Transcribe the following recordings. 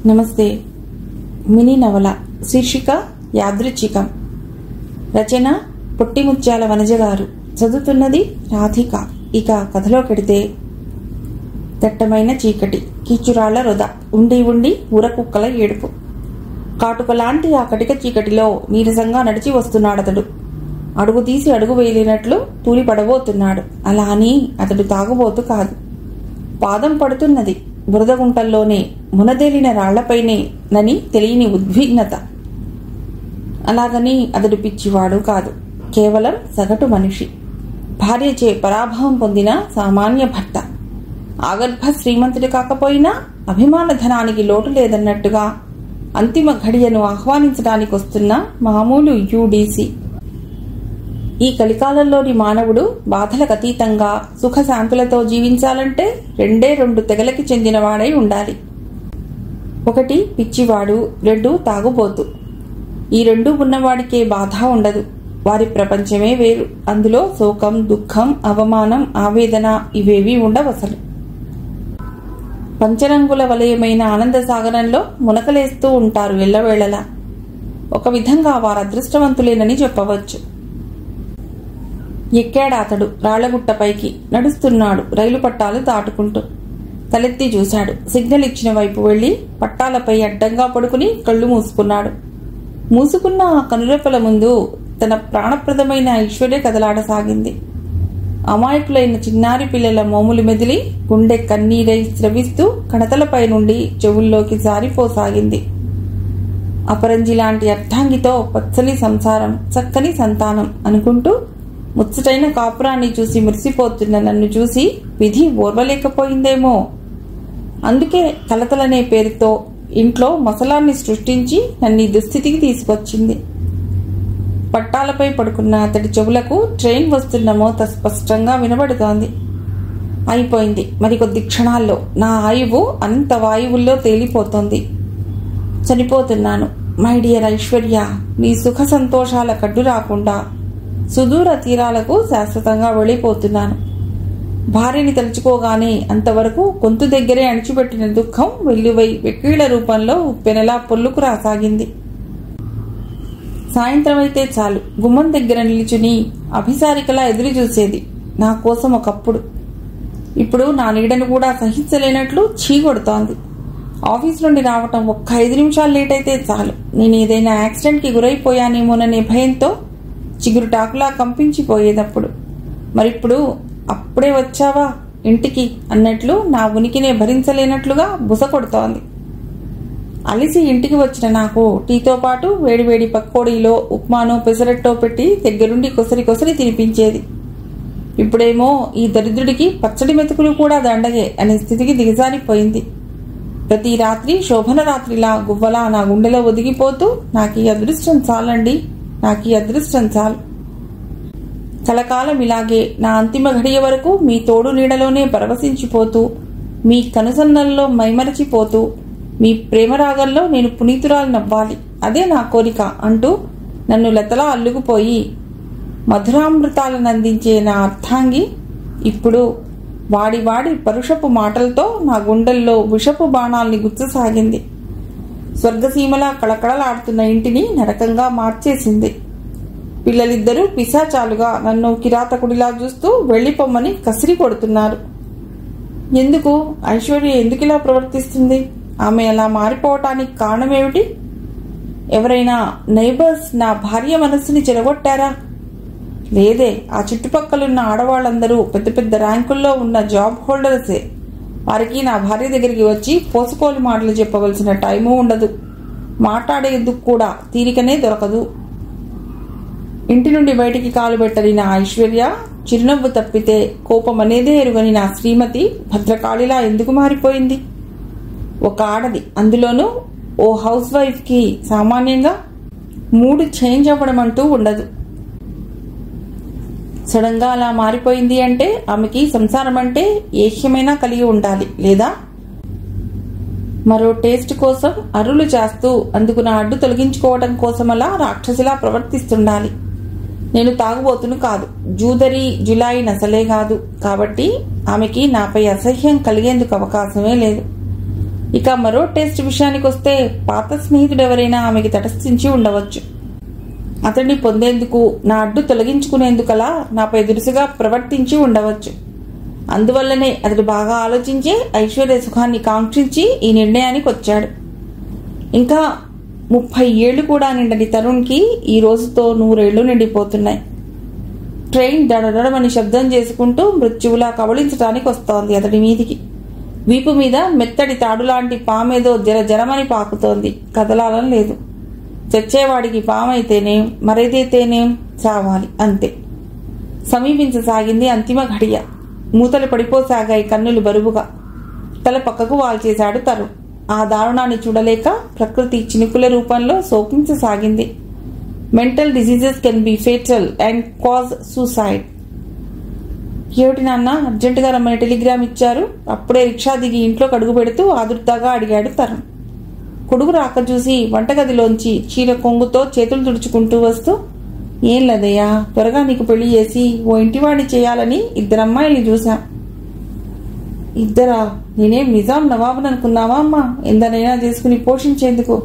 నమస్తే మినీ నవల శీర్షిక యాదృచ్ఛికం రచన పొట్టిముత్యాల వనజ గారు చదువుతున్నది రాధిక ఇక కథలో కెడితే దట్టమైన చీకటి కీచురాళ్ల రొద ఉండి ఉండి ఊరకుక్కల ఏడుపు కాటుకలాంటి ఆ కటిక చీకటిలో నీరసంగా నడిచి వస్తున్నాడతడు అడుగు తీసి అడుగు వేయలేనట్లు తూలి పడబోతున్నాడు అలా అని అతడు తాగుబోతు కాదు పాదం పడుతున్నది బురద గుంటల్లోనే మునదేలిన రాళ్లపైనే నని తెలియని ఉద్విగ్నత అలాగని అతడు పిచ్చివాడు కాదు కేవలం సగటు మనిషి భార్యచే పరాభవం పొందిన సామాన్య భర్త ఆగర్భ శ్రీమంతుడు కాకపోయినా అభిమాన ధనానికి లోటు లేదన్నట్టుగా అంతిమ ఘడియను ఆహ్వానించడానికి వస్తున్న మామూలు యూడీసీ ఈ కలికాలంలోని మానవుడు బాధలకు అతీతంగా సుఖశాంతులతో జీవించాలంటే రెండే రెండు తెగలకి చెందినవాడై ఉండాలి ఒకటి పిచ్చివాడు రెండు తాగుబోతు ఈ రెండు ఉన్నవాడికే బాధ ఉండదు వారి ప్రపంచమే వేరు అందులో శోకం దుఃఖం అవమానం ఆవేదన ఇవేవీ ఉండవసలు పంచరంగుల వలయమైన ఆనంద సాగరంలో మునకలేస్తూ ఉంటారు ఎల్లవేళలా ఒక విధంగా వారు అదృష్టవంతులేనని చెప్పవచ్చు ఎక్కాడు అతడు రాళ్లగుట్టపైకి నడుస్తున్నాడు రైలు పట్టాలు దాటుకుంటూ తలెత్తి చూశాడు సిగ్నల్ ఇచ్చిన వైపు వెళ్లి పట్టాలపై అడ్డంగా పడుకుని కళ్ళు మూసుకున్నాడు మూసుకున్న ఆ కనురెప్పల ముందు తన ప్రాణప్రదమైన ఐశ్వర్య కదలాడసాగింది అమాయకులైన చిన్నారి పిల్లల మోములు మెదిలి గుండె కన్నీరై స్రవిస్తూ కణతలపై నుండి చెవుల్లోకి జారిపోసాగింది అపరంజి లాంటి అర్థాంగితో పచ్చని సంసారం చక్కని సంతానం అనుకుంటూ ముచ్చటైన కాపురాన్ని చూసి మురిసిపోతున్న నన్ను చూసి విధి ఓర్వలేకపోయిందేమో అందుకే కలతలనే పేరుతో ఇంట్లో మసలాన్ని సృష్టించి నన్ను ఈ దుస్థితికి తీసుకొచ్చింది పట్టాలపై పడుకున్న అతడి చెవులకు ట్రైన్ వస్తున్న మోత స్పష్టంగా వినబడుతోంది అయిపోయింది మరికొద్ది క్షణాల్లో నా ఆయువు అంత వాయువుల్లో తేలిపోతోంది చనిపోతున్నాను మై డియర్ ఐశ్వర్య నీ సుఖ సంతోషాల కడ్డు రాకుండా సుదూర తీరాలకు శాశ్వతంగా వెళ్ళిపోతున్నాను భార్యని తలుచుకోగానే అంతవరకు గొంతు దగ్గరే అణిచిపెట్టిన దుఃఖం వెల్లువై వెక్కీళ్ల రూపంలో ఉప్పెనలా పొల్లుకు రాసాగింది సాయంత్రం అయితే చాలు గుమ్మం దగ్గర నిలుచుని అభిసారికలా ఎదురు చూసేది నా కోసం ఒకప్పుడు ఇప్పుడు నా నీడను కూడా సహించలేనట్లు చీకొడుతోంది ఆఫీస్ నుండి రావటం ఒక్క ఐదు నిమిషాలు లేట్ అయితే చాలు నేను ఏదైనా యాక్సిడెంట్కి గురైపోయానేమోననే భయంతో చిగురుటాకులా కంపించిపోయేదప్పుడు మరిప్పుడు అప్పుడే వచ్చావా ఇంటికి అన్నట్లు నా ఉనికినే భరించలేనట్లుగా బుస కొడుతోంది అలిసి ఇంటికి వచ్చిన నాకు టీతో పాటు వేడివేడి పక్కోడీలో ఉప్మానో పెసరట్టో పెట్టి దగ్గరుండి కొసరి కొసరి తినిపించేది ఇప్పుడేమో ఈ దరిద్రుడికి పచ్చడి మెతుకులు కూడా దండగే అనే స్థితికి దిగజారిపోయింది ప్రతి రాత్రి శోభన రాత్రిలా గువ్వలా నా గుండెలో ఒదిగిపోతూ నాకు ఈ అదృష్టం చాలండి నాకు ఈ అదృష్టం చాలు కలకాలం ఇలాగే నా అంతిమ ఘడియ వరకు మీ తోడు నీడలోనే పరవశించిపోతూ మీ కనుసన్నల్లో మైమరచిపోతూ మీ ప్రేమరాగంలో నేను పునీతురాలు నవ్వాలి అదే నా కోరిక అంటూ నన్ను లతలా అల్లుకుపోయి మధురామృతాలను అందించే నా అర్థాంగి ఇప్పుడు వాడి వాడి పరుషపు మాటలతో నా గుండెల్లో విషపు బాణాల్ని గుచ్చసాగింది స్వర్గసీమలా కళకళలాడుతున్న ఇంటిని నరకంగా మార్చేసింది పిల్లలిద్దరూ పిశాచాలుగా నన్ను కిరాతకుడిలా చూస్తూ వెళ్లిపోమ్మని కసిరి కొడుతున్నారు ఎందుకు ఐశ్వర్య ఎందుకు ఇలా ప్రవర్తిస్తుంది ఆమె అలా మారిపోవటానికి కారణమేమిటి ఎవరైనా నైబర్స్ నా భార్య మనస్సుని చెరగొట్టారా లేదే ఆ చుట్టుపక్కలున్న ఆడవాళ్ళందరూ పెద్ద పెద్ద ర్యాంకుల్లో ఉన్న జాబ్ హోల్డర్సే వారికి నా భార్య దగ్గరికి వచ్చి పోసుకోలు మాటలు చెప్పవలసిన టైము ఉండదు మాట్లాడేందుకు కూడా తీరికనే దొరకదు ఇంటి నుండి బయటికి కాలు పెట్టని నా ఐశ్వర్య చిరునవ్వు తప్పితే కోపం అనేదే ఎరుగని నా శ్రీమతి భద్రకాళిలా ఎందుకు మారిపోయింది ఒక ఆడది అందులోనూ ఓ హౌస్ వైఫ్కి సామాన్యంగా మూడు చేంజ్ అవ్వడం అంటూ ఉండదు సడన్గా అలా మారిపోయింది అంటే ఆమెకి సంసారం అంటే ఏహ్యమైనా కలిగి ఉండాలి లేదా మరో టేస్ట్ కోసం అరులు చేస్తూ అందుకు నా అడ్డు తొలగించుకోవడం కోసం అలా రాక్షసిలా ప్రవర్తిస్తుండాలి నేను తాగుబోతును కాదు జూదరి జులాయి నసలే కాదు కాబట్టి ఆమెకి నాపై అసహ్యం కలిగేందుకు అవకాశమే లేదు ఇక మరో టెస్ట్ విషయానికి వస్తే పాత స్నేహితుడు ఎవరైనా ఆమెకి తటస్థించి ఉండవచ్చు అతన్ని పొందేందుకు నా అడ్డు తొలగించుకునేందుకలా నాపై దురుసుగా ప్రవర్తించి ఉండవచ్చు అందువల్లనే అతడు బాగా ఆలోచించి ఐశ్వర్య సుఖాన్ని కాంక్షించి ఈ నిర్ణయానికి వచ్చాడు ఇంకా ముప్పై ఏళ్లు కూడా నిండని తరుణ్కి ఈ రోజుతో నూరేళ్లు నిండిపోతున్నాయి ట్రైన్ దడదడమని శబ్దం చేసుకుంటూ మృత్యువులా కబళించడానికి వస్తోంది అతడి మీదికి వీపు మీద మెత్తడి తాడులాంటి పామేదో జర జరమని పాకుతోంది కదలాలని లేదు చచ్చేవాడికి పామైతేనేం మరేదైతేనేం చావాలి అంతే సమీపించసాగింది అంతిమ ఘడియ మూతలు పడిపోసాగాయి కన్నులు బరువుగా తల పక్కకు వాల్చేశాడు తరుణ్ ఆ దారుణాన్ని చూడలేక ప్రకృతి చినుకుల రూపంలో శోకించసాగింది mental diseases can be fatal and cause suicide ఏమిటి నాన్న అర్జెంటుగా రమ్మని టెలిగ్రామ్ ఇచ్చారు అప్పుడే రిక్షా దిగి ఇంట్లో కడుగు పెడుతూ ఆదుర్దాగా అడిగాడు తరుణ్ కొడుకు రాక చూసి వంటగదిలోంచి చీర కొంగుతో చేతులు తుడుచుకుంటూ వస్తూ ఏం లేదయ్యా త్వరగా నీకు పెళ్లి చేసి ఓ ఇంటివాడిని చేయాలని ఇద్దరు అమ్మాయిల్ని చూశాం ఇద్దరా నేనేం నిజాం నవాబుని అనుకున్నావా అమ్మా ఎందనైనా చేసుకుని పోషించేందుకు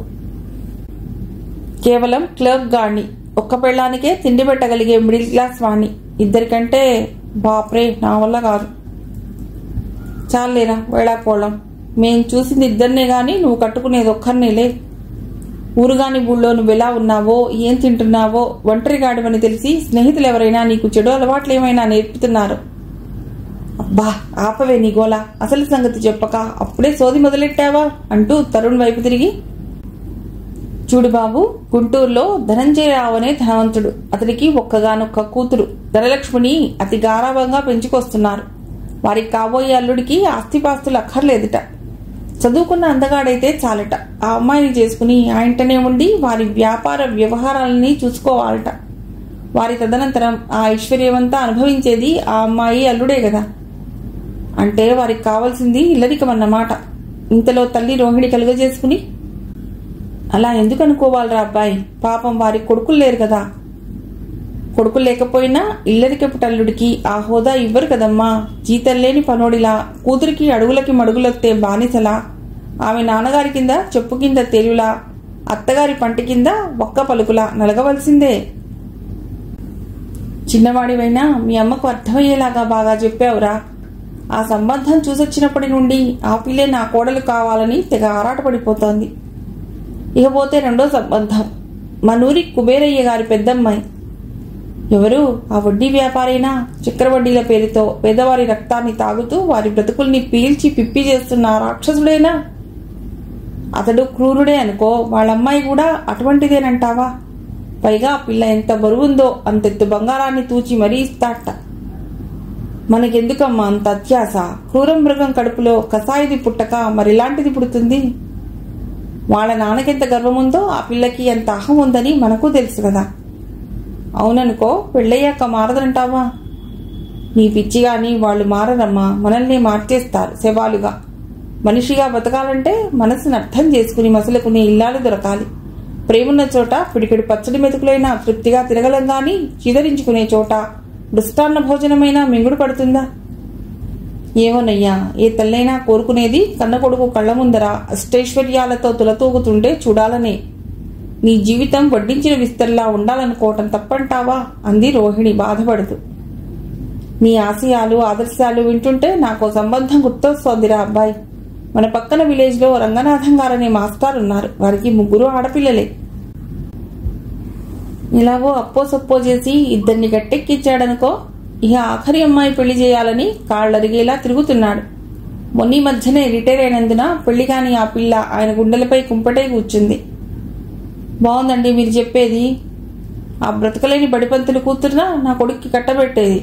కేవలం క్లర్క్ గాడిని ఒక్క పెళ్ళానికే తిండి పెట్టగలిగే మిడిల్ క్లాస్ వాణ్ణి ఇద్దరికంటే బాప్రే నా వల్ల కాదు చాలేరా వేళాకోళం మేం చూసింది ఇద్దరినే గాని నువ్వు కట్టుకునేది ఒక్కరినేలే ఊరుగాని ఊళ్ళో నువ్వు ఎలా ఉన్నావో ఏం తింటున్నావో ఒంటరి గాడివని తెలిసి స్నేహితులు ఎవరైనా నీకు చెడు అలవాట్లు ఏమైనా నేర్పుతున్నారు అబ్బా ఆపవే నీ గోల అసలు సంగతి చెప్పక అప్పుడే సోది మొదలెట్టావా అంటూ తరుణ్ వైపు తిరిగి చూడు బాబు గుంటూరులో ధనంజయరావు అనే ధనవంతుడు అతడికి ఒక్కగానొక్క కూతురు ధనలక్ష్మిని అతి గారాభంగా పెంచుకొస్తున్నారు వారికి కాబోయే అల్లుడికి ఆస్తిపాస్తులు అక్కర్లేదుట చదువుకున్న అందగాడైతే చాలట ఆ అమ్మాయిని చేసుకుని ఆ ఇంటనే ఉండి వారి వ్యాపార వ్యవహారాలని చూసుకోవాలట వారి తదనంతరం ఆ ఐశ్వర్యమంతా అనుభవించేది ఆ అమ్మాయి అల్లుడే కదా అంటే వారికి కావాల్సింది ఇల్లరికమన్నమాట ఇంతలో తల్లి రోహిణి కలుగజేసుకుని అలా ఎందుకు అనుకోవాలరా అబ్బాయి పాపం వారి కొడుకులు లేరు కదా కొడుకులు లేకపోయినా ఇల్లరికపు తల్లుడికి ఆ హోదా ఇవ్వరు కదమ్మా జీతం లేని పనోడిలా కూతురికి అడుగులకి మడుగులొత్తే బానిసలా ఆమె నాన్నగారి కింద చెప్పు కింద తేలులా అత్తగారి పంటి కింద ఒక్క పలుకులా నలగవలసిందే చిన్నవాడివైనా మీ అమ్మకు అర్థమయ్యేలాగా బాగా చెప్పావురా ఆ సంబంధం చూసొచ్చినప్పటి నుండి ఆ పిల్లే నా కోడలు కావాలని తెగ ఆరాటపడిపోతోంది ఇకపోతే రెండో సంబంధం మనూరి కుబేరయ్య గారి పెద్దమ్మాయి ఎవరు ఆ వడ్డీ వ్యాపారైనా చక్రవడ్డీల పేరుతో పేదవారి రక్తాన్ని తాగుతూ వారి బ్రతుకుల్ని పీల్చి పిప్పి చేస్తున్న రాక్షసుడేనా అతడు క్రూరుడే అనుకో వాళ్ళమ్మాయి కూడా అటువంటిదేనంటావా పైగా ఆ పిల్ల ఎంత బరువుందో అంతెత్తు బంగారాన్ని తూచి మరీ ఇస్తాట మనకెందుకమ్మా అంత అత్యాస క్రూర మృగం కడుపులో కసాయిది పుట్టక మరిలాంటిది పుడుతుంది వాళ్ళ నాన్నకెంత గర్వముందో ఆ పిల్లకి ఎంత అహం ఉందని మనకు తెలుసు కదా అవుననుకో పెళ్ళయ్యాక మారదంటావా నీ పిచ్చి గాని వాళ్ళు మారరమ్మా మనల్ని మార్చేస్తారు శవాలుగా మనిషిగా బతకాలంటే మనసును అర్థం చేసుకుని మసలుకునే ఇల్లాలు దొరకాలి ప్రేమున్న చోట పిడికిడి పచ్చడి మెతుకులైనా తృప్తిగా తిరగలం గాని చిదరించుకునే చోట మృష్టాన్న భోజనమైనా మింగుడు పడుతుందా ఏమోనయ్యా ఏ తల్లైనా కోరుకునేది కన్న కొడుకు కళ్ళ ముందర అష్టైశ్వర్యాలతో తులతూగుతుంటే చూడాలనే నీ జీవితం వడ్డించిన విస్తర్లా ఉండాలనుకోవటం తప్పంటావా అంది రోహిణి బాధపడుతూ నీ ఆశయాలు ఆదర్శాలు వింటుంటే నాకు సంబంధం గుర్తొస్తోందిరా అబ్బాయి మన పక్కన విలేజ్ లో రంగనాథం గారనే మాస్టర్ ఉన్నారు వారికి ముగ్గురు ఆడపిల్లలే ఇలాగో అప్పో సప్పో చేసి ఇద్దరిని గట్టెక్కించాడనుకో ఇక ఆఖరి అమ్మాయి పెళ్లి చేయాలని కాళ్ళరిగేలా తిరుగుతున్నాడు మొన్నీ మధ్యనే రిటైర్ అయినందున పెళ్లి కాని ఆ పిల్ల ఆయన గుండెలపై కుంపటే కూర్చుంది బాగుందండి మీరు చెప్పేది ఆ బ్రతకలేని బడిపంతులు కూతురునా నా కొడుక్కి కట్టబెట్టేది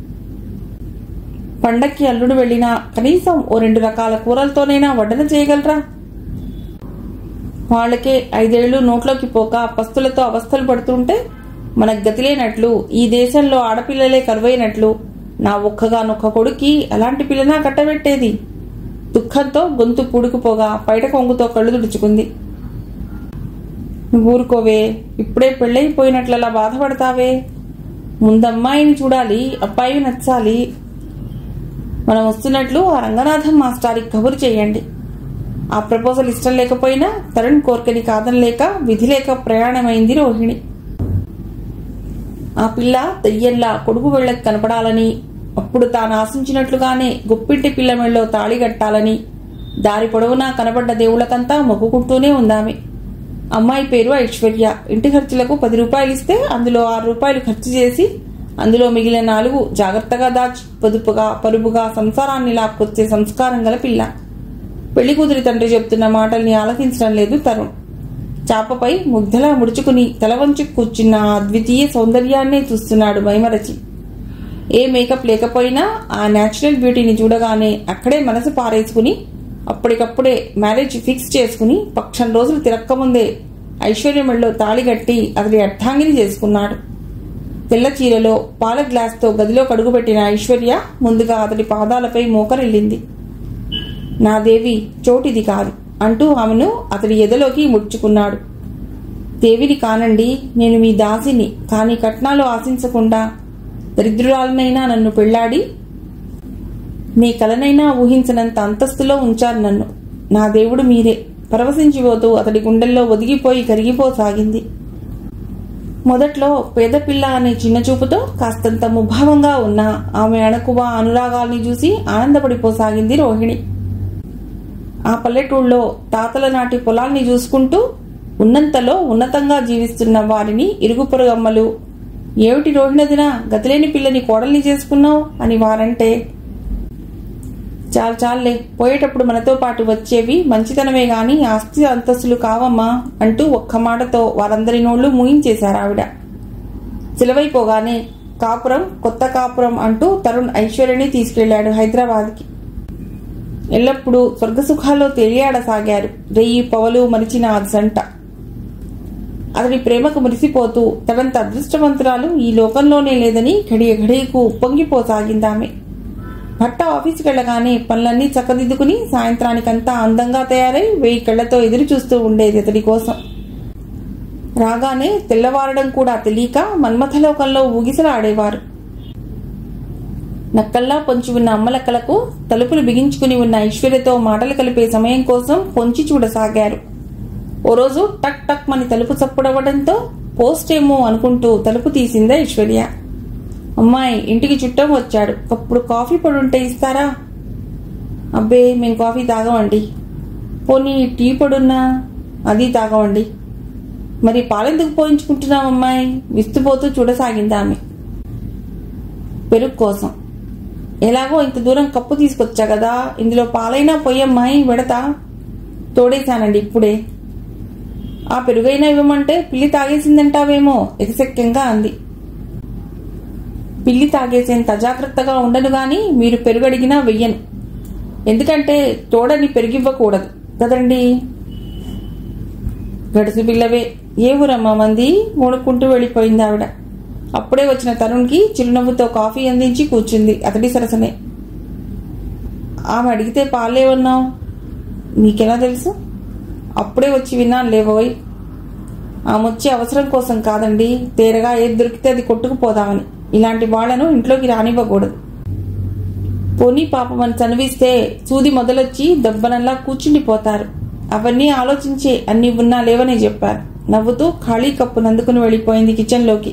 పండక్కి అల్లుడు వెళ్ళినా కనీసం ఓ రెండు రకాల కూరలతోనైనా వడ్డన చేయగలరా వాళ్ళకే ఐదేళ్లు నోట్లోకి పోక పస్తులతో అవస్థలు పడుతుంటే మనకు గతిలేనట్లు ఈ దేశంలో ఆడపిల్లలే కరువైనట్లు నా ఒక్కగానొక్క కొడుక్కి అలాంటి పిల్లనా కట్టబెట్టేది దుఃఖంతో గొంతు పూడుకుపోగా పైట కొంగుతో కళ్ళు తుడుచుకుంది నువ్వు ఊరుకోవే ఇప్పుడే పెళ్ళైపోయినట్లలా బాధపడతావే ముందమ్మాయిని చూడాలి అబ్బాయి నచ్చాలి మనం వస్తున్నట్లు ఆ రంగనాథం మాస్టారికి కబురు చేయండి ఆ ప్రపోజల్ ఇష్టం లేకపోయినా తరుణ్ కోరికని కాదనలేక విధి లేక ప్రయాణమైంది రోహిణి ఆ పిల్ల దెయ్యంలా కొడుకు వెళ్ళకి కనపడాలని అప్పుడు తాను ఆశించినట్లుగానే గుప్పింటి పిల్ల మెళ్ళలో తాళి కట్టాలని దారి పొడవునా కనబడ్డ దేవుళ్ళకంతా మొక్కుకుంటూనే ఉందామె అమ్మాయి పేరు ఐశ్వర్య ఇంటి ఖర్చులకు పది రూపాయలు ఇస్తే అందులో ఆరు రూపాయలు ఖర్చు చేసి అందులో మిగిలిన నాలుగు జాగ్రత్తగా దాచి పొదుపుగా పరుపుగా సంసారాన్ని లాక్కొచ్చే సంస్కారం గల పిల్ల పెళ్లి కూతురి తండ్రి చెప్తున్న మాటల్ని ఆలకించడం లేదు తరుణ్ చాపపై ముగ్ధలా ముడుచుకుని తల వంచి కూర్చున్న ఆ అద్వితీయ సౌందర్యాన్నే చూస్తున్నాడు మైమరచి ఏ మేకప్ లేకపోయినా ఆ న్యాచురల్ బ్యూటీని చూడగానే అక్కడే మనసు పారేసుకుని అప్పటికప్పుడే మ్యారేజ్ ఫిక్స్ చేసుకుని పక్షం రోజులు తిరక్కముందే ఐశ్వర్యమళ్ళలో తాళి కట్టి అతడి అర్థాంగిని చేసుకున్నాడు తెల్ల చీరలో పాల గ్లాస్తో గదిలో కడుగుపెట్టిన ఐశ్వర్య ముందుగా అతడి పాదాలపై మోకరిల్లింది నా దేవి చోటిది కాదు అంటూ ఆమెను అతడి ఎదలోకి ముడుచుకున్నాడు దేవిని కానండి నేను మీ దాసిని కానీ కట్నాలు ఆశించకుండా దరిద్రురాలనైనా నన్ను పెళ్లాడి మీ కలనైనా ఊహించనంత అంతస్తులో ఉంచారు నన్ను నా దేవుడు మీరే పరవశించిపోతూ అతడి గుండెల్లో ఒదిగిపోయి కరిగిపోసాగింది మొదట్లో పేదపిల్ల అనే చిన్న చూపుతో కాస్తంత ముభావంగా ఉన్న ఆమె అణకువ అనురాగాల్ని చూసి ఆనందపడిపోసాగింది రోహిణి ఆ పల్లెటూళ్ళలో తాతల నాటి పొలాల్ని చూసుకుంటూ ఉన్నంతలో ఉన్నతంగా జీవిస్తున్న వారిని ఇరుగు పొరుగమ్మలు ఏమిటి రోహిణదిన గతిలేని పిల్లని కోడల్ని చేసుకున్నావు అని వారంటే చాలు చాలులే పోయేటప్పుడు మనతో పాటు వచ్చేవి మంచితనమే గాని ఆస్తి అంతస్తులు కావమ్మా అంటూ ఒక్క మాటతో వారందరి నోళ్లు మూయించేశారు ఆవిడ సిలవైపోగానే కాపురం కొత్త కాపురం అంటూ తరుణ్ ఐశ్వర్యని తీసుకెళ్లాడు హైదరాబాద్కి ఎల్లప్పుడూ స్వర్గసుఖాల్లో తేలియాడసాగారు రెయ్యి పవలు మరిచిన ఆ జంట అతడి ప్రేమకు మురిసిపోతూ తనంత అదృష్టవంతురాలు ఈ లోకంలోనే లేదని ఘడియ ఘడియకు ఉప్పొంగిపోసాగిందామె భర్త ఆఫీస్కి వెళ్ళగానే పనులన్నీ చక్కదిద్దుకుని సాయంత్రానికంతా అందంగా తయారై వెయ్యి కళ్లతో ఎదురు చూస్తూ ఉండేది అతడి కోసం రాగానే తెల్లవారడం కూడా తెలియక మన్మథలోకంలో ఊగిసలాడేవారు నక్కల్లా పొంచి ఉన్న అమ్మలక్కలకు తలుపులు బిగించుకుని ఉన్న ఐశ్వర్యతో మాటలు కలిపే సమయం కోసం పొంచి చూడసాగారు ఓ రోజు టక్ టక్ మని తలుపు చప్పుడవ్వడంతో పోస్ట్ ఏమో అనుకుంటూ తలుపు తీసింది ఐశ్వర్య అమ్మాయి ఇంటికి చుట్టం వచ్చాడు అప్పుడు కాఫీ పొడి ఉంటే ఇస్తారా అబ్బే మేం కాఫీ తాగమండి పోనీ టీ పొడున్నా అది తాగమండి మరి పాలెందుకు పోయించుకుంటున్నాం అమ్మాయి విస్తుపోతూ చూడసాగింది ఆమె పెరుగు కోసం ఎలాగో ఇంత దూరం కప్పు తీసుకొచ్చా కదా ఇందులో పాలైనా పొయ్యమ్మాయి వెడతా తోడేశానండి ఇప్పుడే ఆ పెరుగైనా ఇవ్వమంటే పిల్లి తాగేసిందంటావేమో ఎగసెక్కంగా అంది పిల్లి తాగేసేంత అజాగ్రత్తగా ఉండను గాని మీరు పెరుగడిగినా వెయ్యను ఎందుకంటే తోడని పెరిగివ్వకూడదు కదండి గడుసు పిల్లవే ఏ ఊరమ్మా మంది మూడుకుంటూ వెళ్ళిపోయింది ఆవిడ అప్పుడే వచ్చిన తరుణ్కి చిరునవ్వుతో కాఫీ అందించి కూర్చుంది అతడి సరసనే ఆమె అడిగితే పాలేవన్నావు మీకెలా తెలుసు అప్పుడే వచ్చి విన్నాను లేవోయ్ ఆమె వచ్చే అవసరం కోసం కాదండి తేరగా ఏది దొరికితే అది కొట్టుకుపోదామని ఇలాంటి వాళ్లను ఇంట్లోకి రానివ్వకూడదు పోనీ పాపం అని చనివిస్తే సూది మొదలొచ్చి దెబ్బనల్లా కూర్చుండిపోతారు అవన్నీ ఆలోచించే అన్ని ఉన్నా లేవనే చెప్పారు నవ్వుతూ ఖాళీ కప్పును అందుకుని వెళ్ళిపోయింది కిచెన్లోకి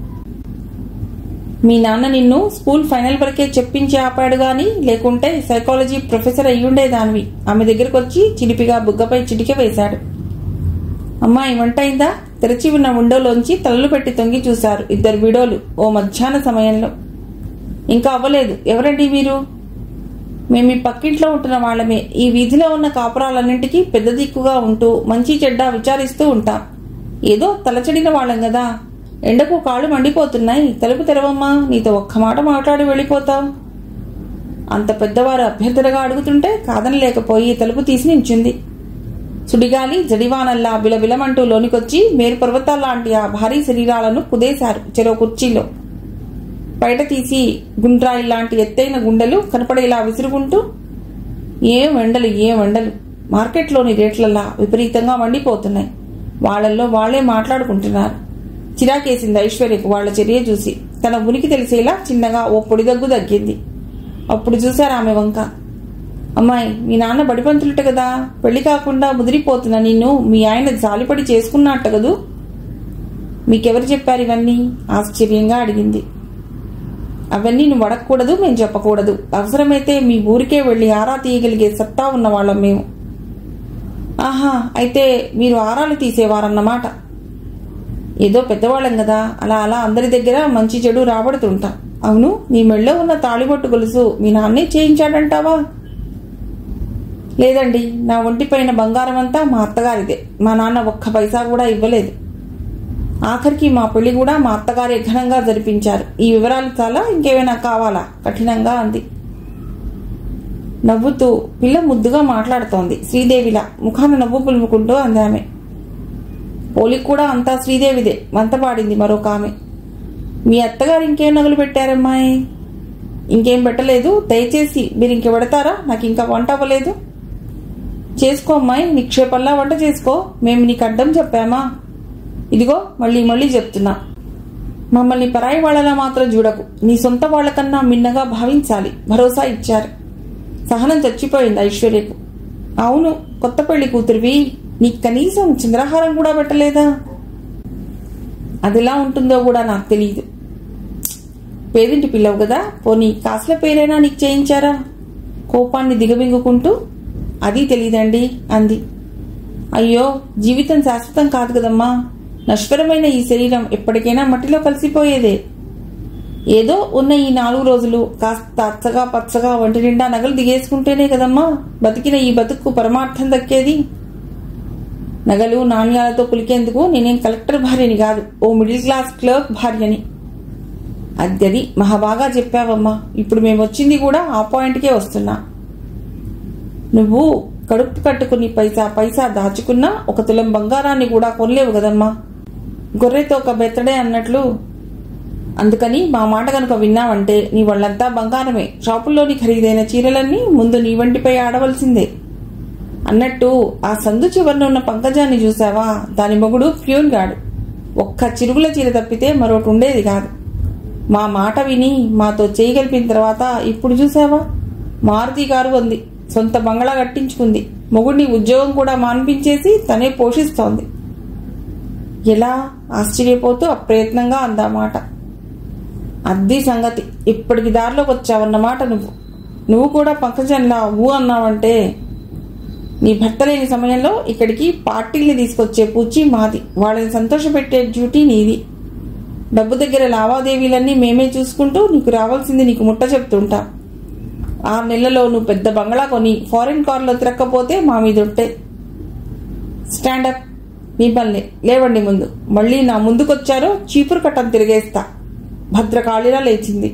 మీ నాన్న నిన్ను స్కూల్ ఫైనల్ వరకే చెప్పించి ఆపాడు గాని లేకుంటే సైకాలజీ ప్రొఫెసర్ అయ్యుండేదానివి ఆమె దగ్గరకు వచ్చి చిలిపిగా బుగ్గపై చిటిక వేశాడు అమ్మాయి వంట అయిందా తెరచి ఉన్న విండోలోంచి తలలు పెట్టి తొంగి చూశారు ఇద్దరు విడోలు ఓ మధ్యాహ్న సమయంలో ఇంకా అవ్వలేదు ఎవరండి మీరు మేము ఈ పక్కింట్లో ఉంటున్న వాళ్ళమే ఈ వీధిలో ఉన్న కాపురాలన్నింటికీ పెద్ద దిక్కుగా ఉంటూ మంచి చెడ్డ విచారిస్తూ ఉంటాం ఏదో తలచడిన వాళ్ళం కదా ఎండకు కాళ్ళు మండిపోతున్నాయి తలుపు తెరవమ్మా నీతో ఒక్క మాట మాట్లాడి వెళ్ళిపోతాం అంత పెద్దవారు అభ్యర్థనగా అడుగుతుంటే కాదనలేకపోయి తలుపు తీసి నించుంది సుడిగాలి జడివానల్లా బిలబిలమంటూ లోనికొచ్చి మేరు పర్వతాల్లాంటి ఆ భారీ శరీరాలను కుదేశారు చెరో కుర్చీలో బయట తీసి గుండ్రాయి లాంటి ఎత్తైన గుండెలు కనపడేలా విసురుకుంటూ ఏం ఎండలు ఏం ఎండలు మార్కెట్లోని రేట్లల్లా విపరీతంగా మండిపోతున్నాయి వాళ్ళల్లో వాళ్లే మాట్లాడుకుంటున్నారు చిరాకేసింది ఐశ్వర్యకు వాళ్ల చర్య చూసి తన ఉనికి తెలిసేలా చిన్నగా ఓ పొడి దగ్గు తగ్గింది అప్పుడు చూశారు ఆమె వంక అమ్మాయి మీ నాన్న బడిపంతులుట కదా పెళ్లి కాకుండా ముదిరిపోతున్నా నిన్ను మీ ఆయన జాలిపడి చేసుకున్నట్ట కదూ మీకెవరు చెప్పారు ఇవన్నీ ఆశ్చర్యంగా అడిగింది అవన్నీ నువ్వు అడగకూడదు మేము చెప్పకూడదు అవసరమైతే మీ ఊరికే వెళ్ళి ఆరా తీయగలిగే సత్తా ఉన్న వాళ్ళం మేము ఆహా అయితే మీరు ఆరాలు తీసేవారన్నమాట ఏదో పెద్దవాళ్ళం కదా అలా అలా అందరి దగ్గర మంచి చెడు రాబడుతుంటాం అవును నీ మెళ్ళో ఉన్న తాళిబొట్టు గొలుసు మీ నాన్నే చేయించాడంటావా లేదండి నా ఒంటిపైన బంగారం అంతా మా అత్తగారిదే మా నాన్న ఒక్క పైసా కూడా ఇవ్వలేదు ఆఖరికి మా పెళ్లి కూడా మా అత్తగారే ఘనంగా జరిపించారు ఈ వివరాలు చాలా ఇంకేమైనా కావాలా కఠినంగా అంది నవ్వుతూ పిల్ల ముద్దుగా మాట్లాడుతోంది శ్రీదేవిలా ముఖాన నవ్వు పులుముకుంటూ అంది ఆమె పోలికి కూడా అంతా శ్రీదేవిదే వంతపాడింది మరొక ఆమె మీ అత్తగారు ఇంకేం నగలు పెట్టారమ్మాయి ఇంకేం పెట్టలేదు దయచేసి మీరు ఇంక పెడతారా నాకు ఇంకా వంట అవ్వలేదు చేసుకో అమ్మాయి నిక్షేపంలా వంట చేసుకో మేము నీకు అడ్డం చెప్పామా ఇదిగో మళ్ళీ మళ్ళీ చెప్తున్నా మమ్మల్ని పరాయి వాళ్ళలా మాత్రం చూడకు నీ సొంత వాళ్ళకన్నా మిన్నగా భావించాలి భరోసా ఇచ్చారు సహనం చచ్చిపోయింది ఐశ్వర్యకు అవును కొత్త పెళ్లి కూతురివి నీకు కనీసం చంద్రహారం కూడా పెట్టలేదా అదిలా ఉంటుందో కూడా నాకు తెలియదు పేదింటి పిల్లవు కదా పోనీ కాసుల పేరైనా నీకు చేయించారా కోపాన్ని దిగమింగుకుంటూ అది తెలియదండి అంది అయ్యో జీవితం శాశ్వతం కాదు కదమ్మా నశ్వరమైన ఈ శరీరం ఎప్పటికైనా మట్టిలో కలిసిపోయేదే ఏదో ఉన్న ఈ నాలుగు రోజులు కాస్త అచ్చగా పచ్చగా ఒంటి నిండా నగలు దిగేసుకుంటేనే కదమ్మా బతికిన ఈ బతుకు పరమార్థం దక్కేది నగలు నాణ్యాలతో పులికేందుకు నేనేం కలెక్టర్ భార్యని కాదు ఓ మిడిల్ క్లాస్ క్లర్క్ భార్యని అద్దది మహాబాగా చెప్పావమ్మా ఇప్పుడు మేము వచ్చింది కూడా ఆ పాయింట్కే వస్తున్నా నువ్వు కడుపు కట్టుకుని పైసా పైసా దాచుకున్నా ఒక తులం బంగారాన్ని కూడా కొనలేవు కదమ్మా గొర్రెతో ఒక బెత్తడే అన్నట్లు అందుకని మా మాట కనుక విన్నావంటే నీ వాళ్ళంతా బంగారమే షాపుల్లోని ఖరీదైన చీరలన్నీ ముందు నీ వంటిపై ఆడవలసిందే అన్నట్టు ఆ సందు చివరన ఉన్న పంకజాన్ని చూసావా దాని మొగుడు ప్యూన్ గాడు ఒక్క చిరుగుల చీర తప్పితే మరొకటి ఉండేది కాదు మా మాట విని మాతో చేయగలిపిన తర్వాత ఇప్పుడు చూసావా మారుతి గారు ఉంది సొంత బంగళా కట్టించుకుంది మొగుడిని ఉద్యోగం కూడా మాన్పించేసి తనే పోషిస్తోంది ఎలా ఆశ్చర్యపోతూ అప్రయత్నంగా అందామాట అద్దీ సంగతి ఇప్పటికి దారిలోకి వచ్చావన్నమాట నువ్వు నువ్వు కూడా పంకజంలా ఊ అన్నావంటే నీ భర్త లేని సమయంలో ఇక్కడికి పార్టీల్ని తీసుకొచ్చే పూచి మాది వాళ్ళని సంతోషపెట్టే డ్యూటీ నీది డబ్బు దగ్గర లావాదేవీలన్నీ మేమే చూసుకుంటూ నీకు రావాల్సింది నీకు ముట్ట చెప్తుంటా ఆరు నెలల్లో నువ్వు పెద్ద బంగ్లా కొని ఫారిన్ కార్లో తిరక్కపోతే మా మీదొట్టే స్టాండప్ మిమ్మల్ని లేవండి ముందు మళ్ళీ నా ముందుకొచ్చారో చీపురు కట్టం తిరిగేస్తా భద్రకాళిలా లేచింది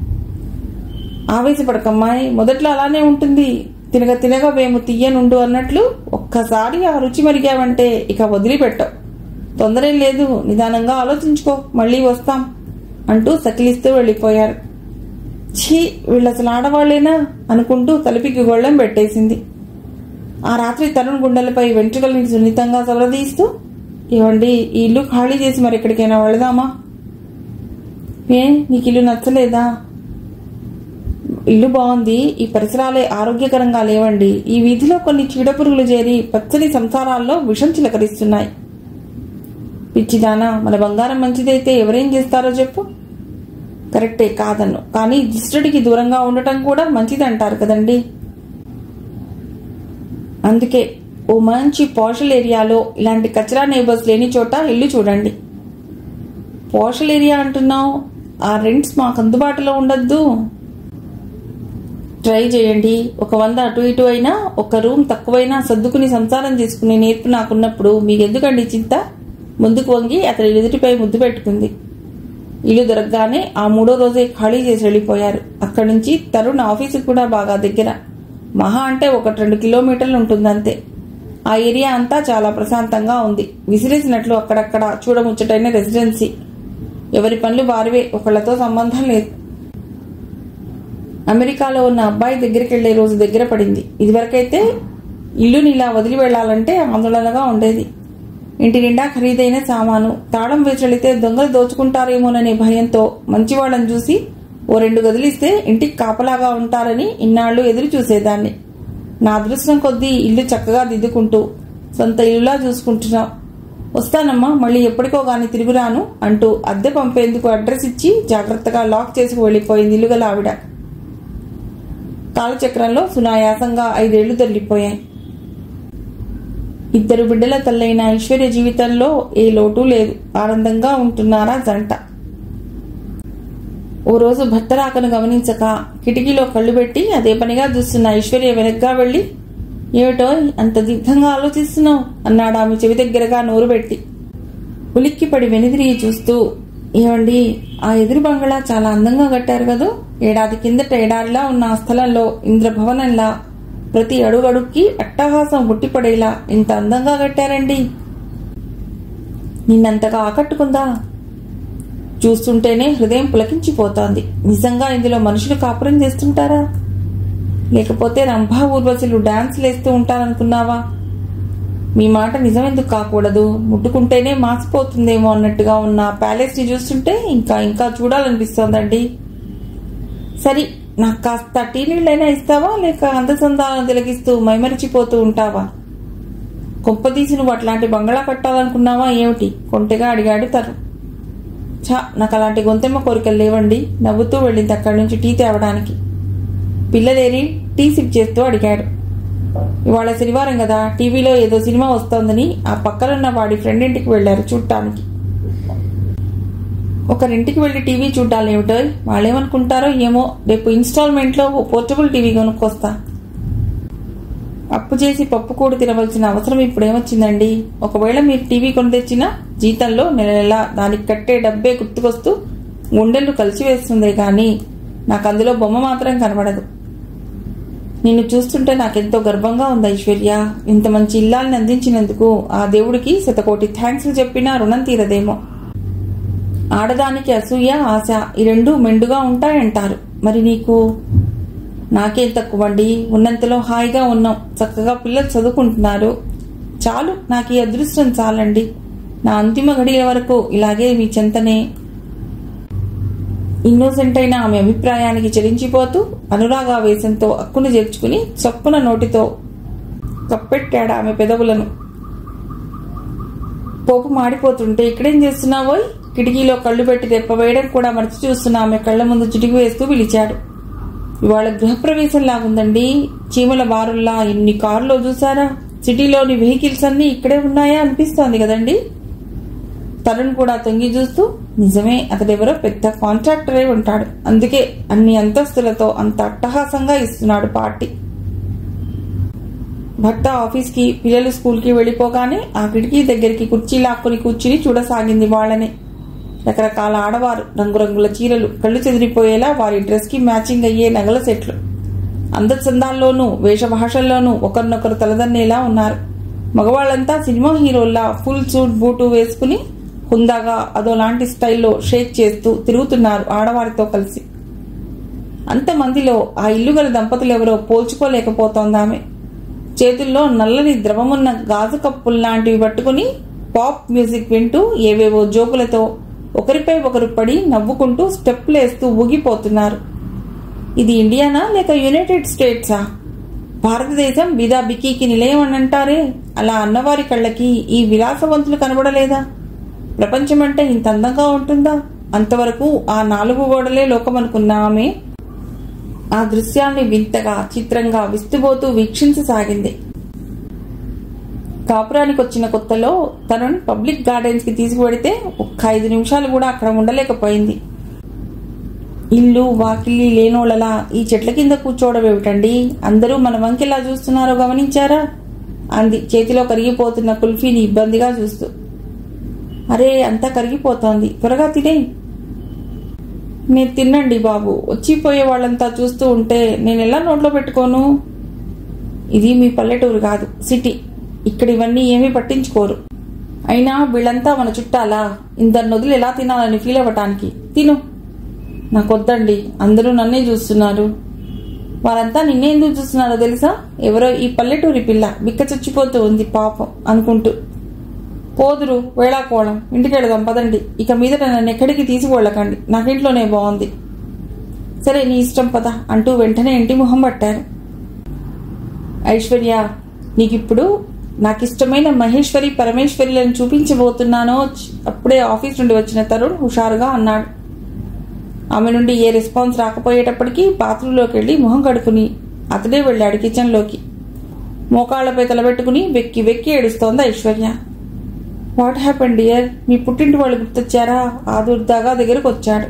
ఆవేశపడకమ్మాయి మొదట్లో అలానే ఉంటుంది తినగ తినగ మేము తీయనుండు అన్నట్లు ఒక్కసారి ఆ రుచి మరిగావంటే ఇక వదిలిపెట్టవు తొందరేం లేదు నిదానంగా ఆలోచించుకో మళ్ళీ వస్తాం అంటూ సకిలిస్తూ వెళ్ళిపోయారు ఛీ వీళ్ళు అసలు ఆడవాళ్లేనా అనుకుంటూ తలుపికి గొళ్ళెం పెట్టేసింది ఆ రాత్రి తరుణ్ గుండెలపై వెంట్రుకల్ని సున్నితంగా సవరదీస్తూ ఏవండి ఈ ఇల్లు ఖాళీ చేసి మరి ఎక్కడికైనా వెళదామా ఏ నీకు ఇల్లు నచ్చలేదా ఇల్లు బాగుంది ఈ పరిసరాలే ఆరోగ్యకరంగా లేవండి ఈ వీధిలో కొన్ని చీడపురుగులు చేరి పచ్చని సంసారాల్లో విషం చిలకరిస్తున్నాయి పిచ్చిదానా మన బంగారం మంచిదైతే ఎవరేం చేస్తారో చెప్పు కరెక్టే కాదన్ను కానీ దిష్టుడికి దూరంగా ఉండటం కూడా మంచిదంటారు కదండి అందుకే ఓ మంచి పోషల్ ఏరియాలో ఇలాంటి కచరా నైబర్స్ లేని చోట ఇల్లు చూడండి పోషల్ ఏరియా అంటున్నావు ఆ రెంట్స్ మాకు అందుబాటులో ఉండద్దు ట్రై చేయండి ఒక వంద అటు ఇటు అయినా ఒక రూమ్ తక్కువైనా సర్దుకుని సంసారం చేసుకునే నేర్పు నాకున్నప్పుడు మీకెందుకండి చింత ముందుకు వంగి అతని ఎదుటిపై ముద్దు పెట్టుకుంది ఇల్లు దొరకగానే ఆ మూడో రోజే ఖాళీ చేసి వెళ్ళిపోయారు అక్కడి నుంచి తరుణ్ ఆఫీసుకు కూడా బాగా దగ్గర మహా అంటే ఒకటి రెండు కిలోమీటర్లు ఉంటుందంతే ఆ ఏరియా అంతా చాలా ప్రశాంతంగా ఉంది విసిరేసినట్లు అక్కడక్కడ చూడముచ్చటైన రెసిడెన్సీ ఎవరి పనులు వారివే ఒకళ్ళతో సంబంధం లేదు అమెరికాలో ఉన్న అబ్బాయి దగ్గరికి వెళ్లే రోజు దగ్గర పడింది ఇదివరకైతే ఇల్లుని ఇలా వదిలి వెళ్లాలంటే ఆందోళనగా ఉండేది ఇంటి నిండా ఖరీదైన సామాను తాళం వేచెళితే దొంగలు దోచుకుంటారేమోననే భయంతో మంచివాళ్ళని చూసి ఓ రెండు గదిలిస్తే ఇంటికి కాపలాగా ఉంటారని ఇన్నాళ్లు ఎదురు చూసేదాన్ని నా అదృష్టం కొద్దీ ఇల్లు చక్కగా దిద్దుకుంటూ సొంత ఇల్లులా చూసుకుంటున్నావు వస్తానమ్మా మళ్ళీ ఎప్పటికో గాని తిరుగురాను అంటూ అద్దె పంపేందుకు అడ్రస్ ఇచ్చి జాగ్రత్తగా లాక్ చేసి వెళ్ళిపోయింది ఇల్లుగల ఆవిడ కాలచక్రంలో సునాయాసంగా ఐదేళ్లు తొలిపోయాయి ఇద్దరు బిడ్డల తల్లైన ఐశ్వర్య జీవితంలో ఏ లోటు లేదు ఆనందంగా ఉంటున్నారా జంట ఓ రోజు భర్త రాకను గమనించక కిటికీలో కళ్ళు పెట్టి అదే పనిగా చూస్తున్న ఐశ్వర్య వెనక్గా వెళ్ళి ఏమిటో అంత దిగ్ధంగా ఆలోచిస్తున్నావు అన్నాడు ఆమె చెవి దగ్గరగా నోరు పెట్టి ఉలిక్కిపడి వెనుదిరిగి చూస్తూ ఏమండి ఆ ఎదురు బంగళా చాలా అందంగా కట్టారు కదూ ఏడాది కిందట ఏడాదిలా ఉన్న ఆ స్థలంలో ఇంద్రభవనంలా ప్రతి అడుగడుక్కి అట్టహాసం గుట్టిపడేలా ఇంత అందంగా కట్టారండి నిన్నంతగా ఆకట్టుకుందా చూస్తుంటేనే హృదయం పులకించిపోతోంది నిజంగా ఇందులో మనుషులు కాపురం చేస్తుంటారా లేకపోతే రంభా ఊర్వశులు డాన్స్ లేస్తూ ఉంటారనుకున్నావా మీ మాట నిజమెందుకు కాకూడదు ముట్టుకుంటేనే మాసిపోతుందేమో అన్నట్టుగా ఉన్న ప్యాలెస్ ని చూస్తుంటే ఇంకా ఇంకా చూడాలనిపిస్తోందండి సరి నాకు కాస్త టీ నీళ్ళైనా ఇస్తావా లేక అందసందాలను తిలగిస్తూ మైమరిచిపోతూ ఉంటావా కొంపదీసి నువ్వు అట్లాంటి బంగళా కట్టాలనుకున్నావా ఏమిటి కొంటెగా అడిగాడు తను ఛా నాకు అలాంటి గొంతెమ్మ కోరికలు లేవండి నవ్వుతూ వెళ్ళింది అక్కడి నుంచి టీ తేవడానికి పిల్లలేరి టీ సిప్ చేస్తూ అడిగాడు ఇవాళ శనివారం కదా టీవీలో ఏదో సినిమా వస్తోందని ఆ పక్కనున్న వాడి ఫ్రెండ్ ఇంటికి వెళ్లారు చూడటానికి ఒకరింటికి వెళ్లి టీవీ చూడ్డాలేమిటో వాళ్ళేమనుకుంటారో ఏమో రేపు ఇన్స్టాల్మెంట్ లో ఓ పోర్టబుల్ టీవీ కొనుక్కొస్తా అప్పు చేసి పప్పు కూడు తినవలసిన అవసరం ఇప్పుడేమొచ్చిందండి ఒకవేళ మీరు టీవీ కొని తెచ్చినా జీతంలో నెల నెలా దానికి కట్టే డబ్బే గుర్తుకొస్తూ గుండెలు కలిసి వేస్తుందే కానీ నాకు అందులో బొమ్మ మాత్రం కనబడదు నిన్ను చూస్తుంటే నాకెంతో గర్వంగా ఉంది ఐశ్వర్య ఇంత మంచి ఇల్లాల్ని అందించినందుకు ఆ దేవుడికి శతకోటి థ్యాంక్స్ చెప్పినా రుణం తీరదేమో ఆడదానికి అసూయ ఆశ ఈ రెండు మెండుగా ఉంటాయంటారు మరి నీకు నాకేం తక్కువండి ఉన్నంతలో హాయిగా ఉన్నాం చక్కగా పిల్లలు చదువుకుంటున్నారు చాలు నాకు ఈ అదృష్టం చాలండి నా అంతిమ గడియల వరకు ఇలాగే మీ చెంతనే ఇన్నోసెంట్ అయిన ఆమె అభిప్రాయానికి చెలించిపోతూ అనురాగావేశంతో అక్కును చేర్చుకుని చొప్పున నోటితో కప్పెట్టాడు ఆమె పెదవులను పోపు మాడిపోతుంటే ఇక్కడేం చేస్తున్నావోయ్ కిటికీలో కళ్ళు పెట్టి రెప్పవేయడం కూడా మరచి చూస్తున్న ఆమె కళ్ళ ముందు చిటికి వేస్తూ పిలిచాడు ఇవాళ గృహప్రవేశం లాగుందండి చీమల బారుల్లా ఇన్ని కారులో చూసారా సిటీలోని వెహికల్స్ అన్ని ఇక్కడే ఉన్నాయా అనిపిస్తోంది కదండి తరుణ్ కూడా తొంగి చూస్తూ నిజమే అతడెవరో పెద్ద కాంట్రాక్టరే ఉంటాడు అందుకే అన్ని అంతస్తులతో అంత అట్టహాసంగా ఇస్తున్నాడు పార్టీ భర్త ఆఫీస్కి పిల్లలు స్కూల్కి వెళ్ళిపోగానే ఆ కిటికీ దగ్గరికి కుర్చీ లాక్కుని కూర్చుని చూడసాగింది వాళ్ళని రకరకాల ఆడవారు రంగురంగుల చీరలు కళ్ళు చెదిరిపోయేలా వారి డ్రెస్ కి మ్యాచింగ్ అయ్యే నగల సెట్లు అందచందాల్లోనూ వేషభాషల్లోనూ ఒకరినొకరు తలదన్నేలా ఉన్నారు మగవాళ్ళంతా సినిమా హీరోల్లా ఫుల్ సూట్ బూటు వేసుకుని హుందాగా అదోలాంటి స్టైల్లో షేక్ చేస్తూ తిరుగుతున్నారు ఆడవారితో కలిసి అంతమందిలో ఆ ఇల్లుగల దంపతులెవరో పోల్చుకోలేకపోతోందామె చేతుల్లో నల్లని ద్రవమున్న గాజు కప్పుల్లాంటివి పట్టుకుని పాప్ మ్యూజిక్ వింటూ ఏవేవో జోకులతో ఒకరిపై ఒకరు పడి నవ్వుకుంటూ స్టెప్లేస్తూ ఊగిపోతున్నారు ఇది ఇండియానా లేక యునైటెడ్ స్టేట్సా భారతదేశం బిదా బికీకి నిలయం అని అంటారే అలా అన్నవారి కళ్ళకి ఈ విలాసవంతులు కనబడలేదా ప్రపంచమంటే ఇంత అందంగా ఉంటుందా అంతవరకు ఆ నాలుగు గోడలే లోకమనుకున్న ఆమె ఆ దృశ్యాన్ని వింతగా చిత్రంగా విస్తుపోతూ వీక్షించసాగింది కాపురానికి వచ్చిన కొత్తలో తనని పబ్లిక్ గార్డెన్స్ కి తీసుకువెడితే ఒక్క ఐదు నిమిషాలు కూడా అక్కడ ఉండలేకపోయింది ఇల్లు వాకిలి లేనోళ్ళలా ఈ చెట్ల కింద కూర్చోవడం ఏమిటండి అందరూ మన వంకెలా చూస్తున్నారో గమనించారా అంది చేతిలో కరిగిపోతున్న కుల్ఫీని ఇబ్బందిగా చూస్తూ అరే అంతా కరిగిపోతోంది త్వరగా తినే నేను తిన్నండి బాబు వచ్చిపోయే వాళ్ళంతా చూస్తూ ఉంటే నేను ఎలా నోట్లో పెట్టుకోను ఇది మీ పల్లెటూరు కాదు సిటీ ఇక్కడ ఇవన్నీ ఏమీ పట్టించుకోరు అయినా వీళ్ళంతా మన చుట్టాలా ఇందరు నదులు ఎలా తినాలని ఫీల్ అవ్వటానికి తిను నాకొద్దండి అందరూ నన్నే చూస్తున్నారు వారంతా నిన్నే ఎందుకు చూస్తున్నారో తెలుసా ఎవరో ఈ పల్లెటూరి పిల్ల బిక్క చచ్చిపోతూ ఉంది పాపం అనుకుంటూ పోదురు వేళాకోళం ఇంటికి వెళదాం పదండి ఇక మీద నన్ను ఎక్కడికి తీసుకువెళ్ళకండి నాకింట్లోనే బాగుంది సరే నీ ఇష్టం పద అంటూ వెంటనే ఇంటి మొహం పట్టారు ఐశ్వర్య నీకిప్పుడు నాకు ఇష్టమైన మహేశ్వరి పరమేశ్వరిలను చూపించబోతున్నానో అప్పుడే ఆఫీస్ నుండి వచ్చిన తరుణ్ హుషారుగా అన్నాడు ఆమె నుండి ఏ రెస్పాన్స్ రాకపోయేటప్పటికీ బాత్రూంలోకి వెళ్ళి మొహం కడుకుని అతడే వెళ్ళాడు కిచెన్లోకి మోకాళ్లపై తలబెట్టుకుని వెక్కి వెక్కి ఏడుస్తోంది ఐశ్వర్య వాట్ హ్యాపెన్ డియర్ మీ పుట్టింటి వాళ్ళు గుర్తొచ్చారా ఆదుర్దాగా దగ్గరకు వచ్చాడు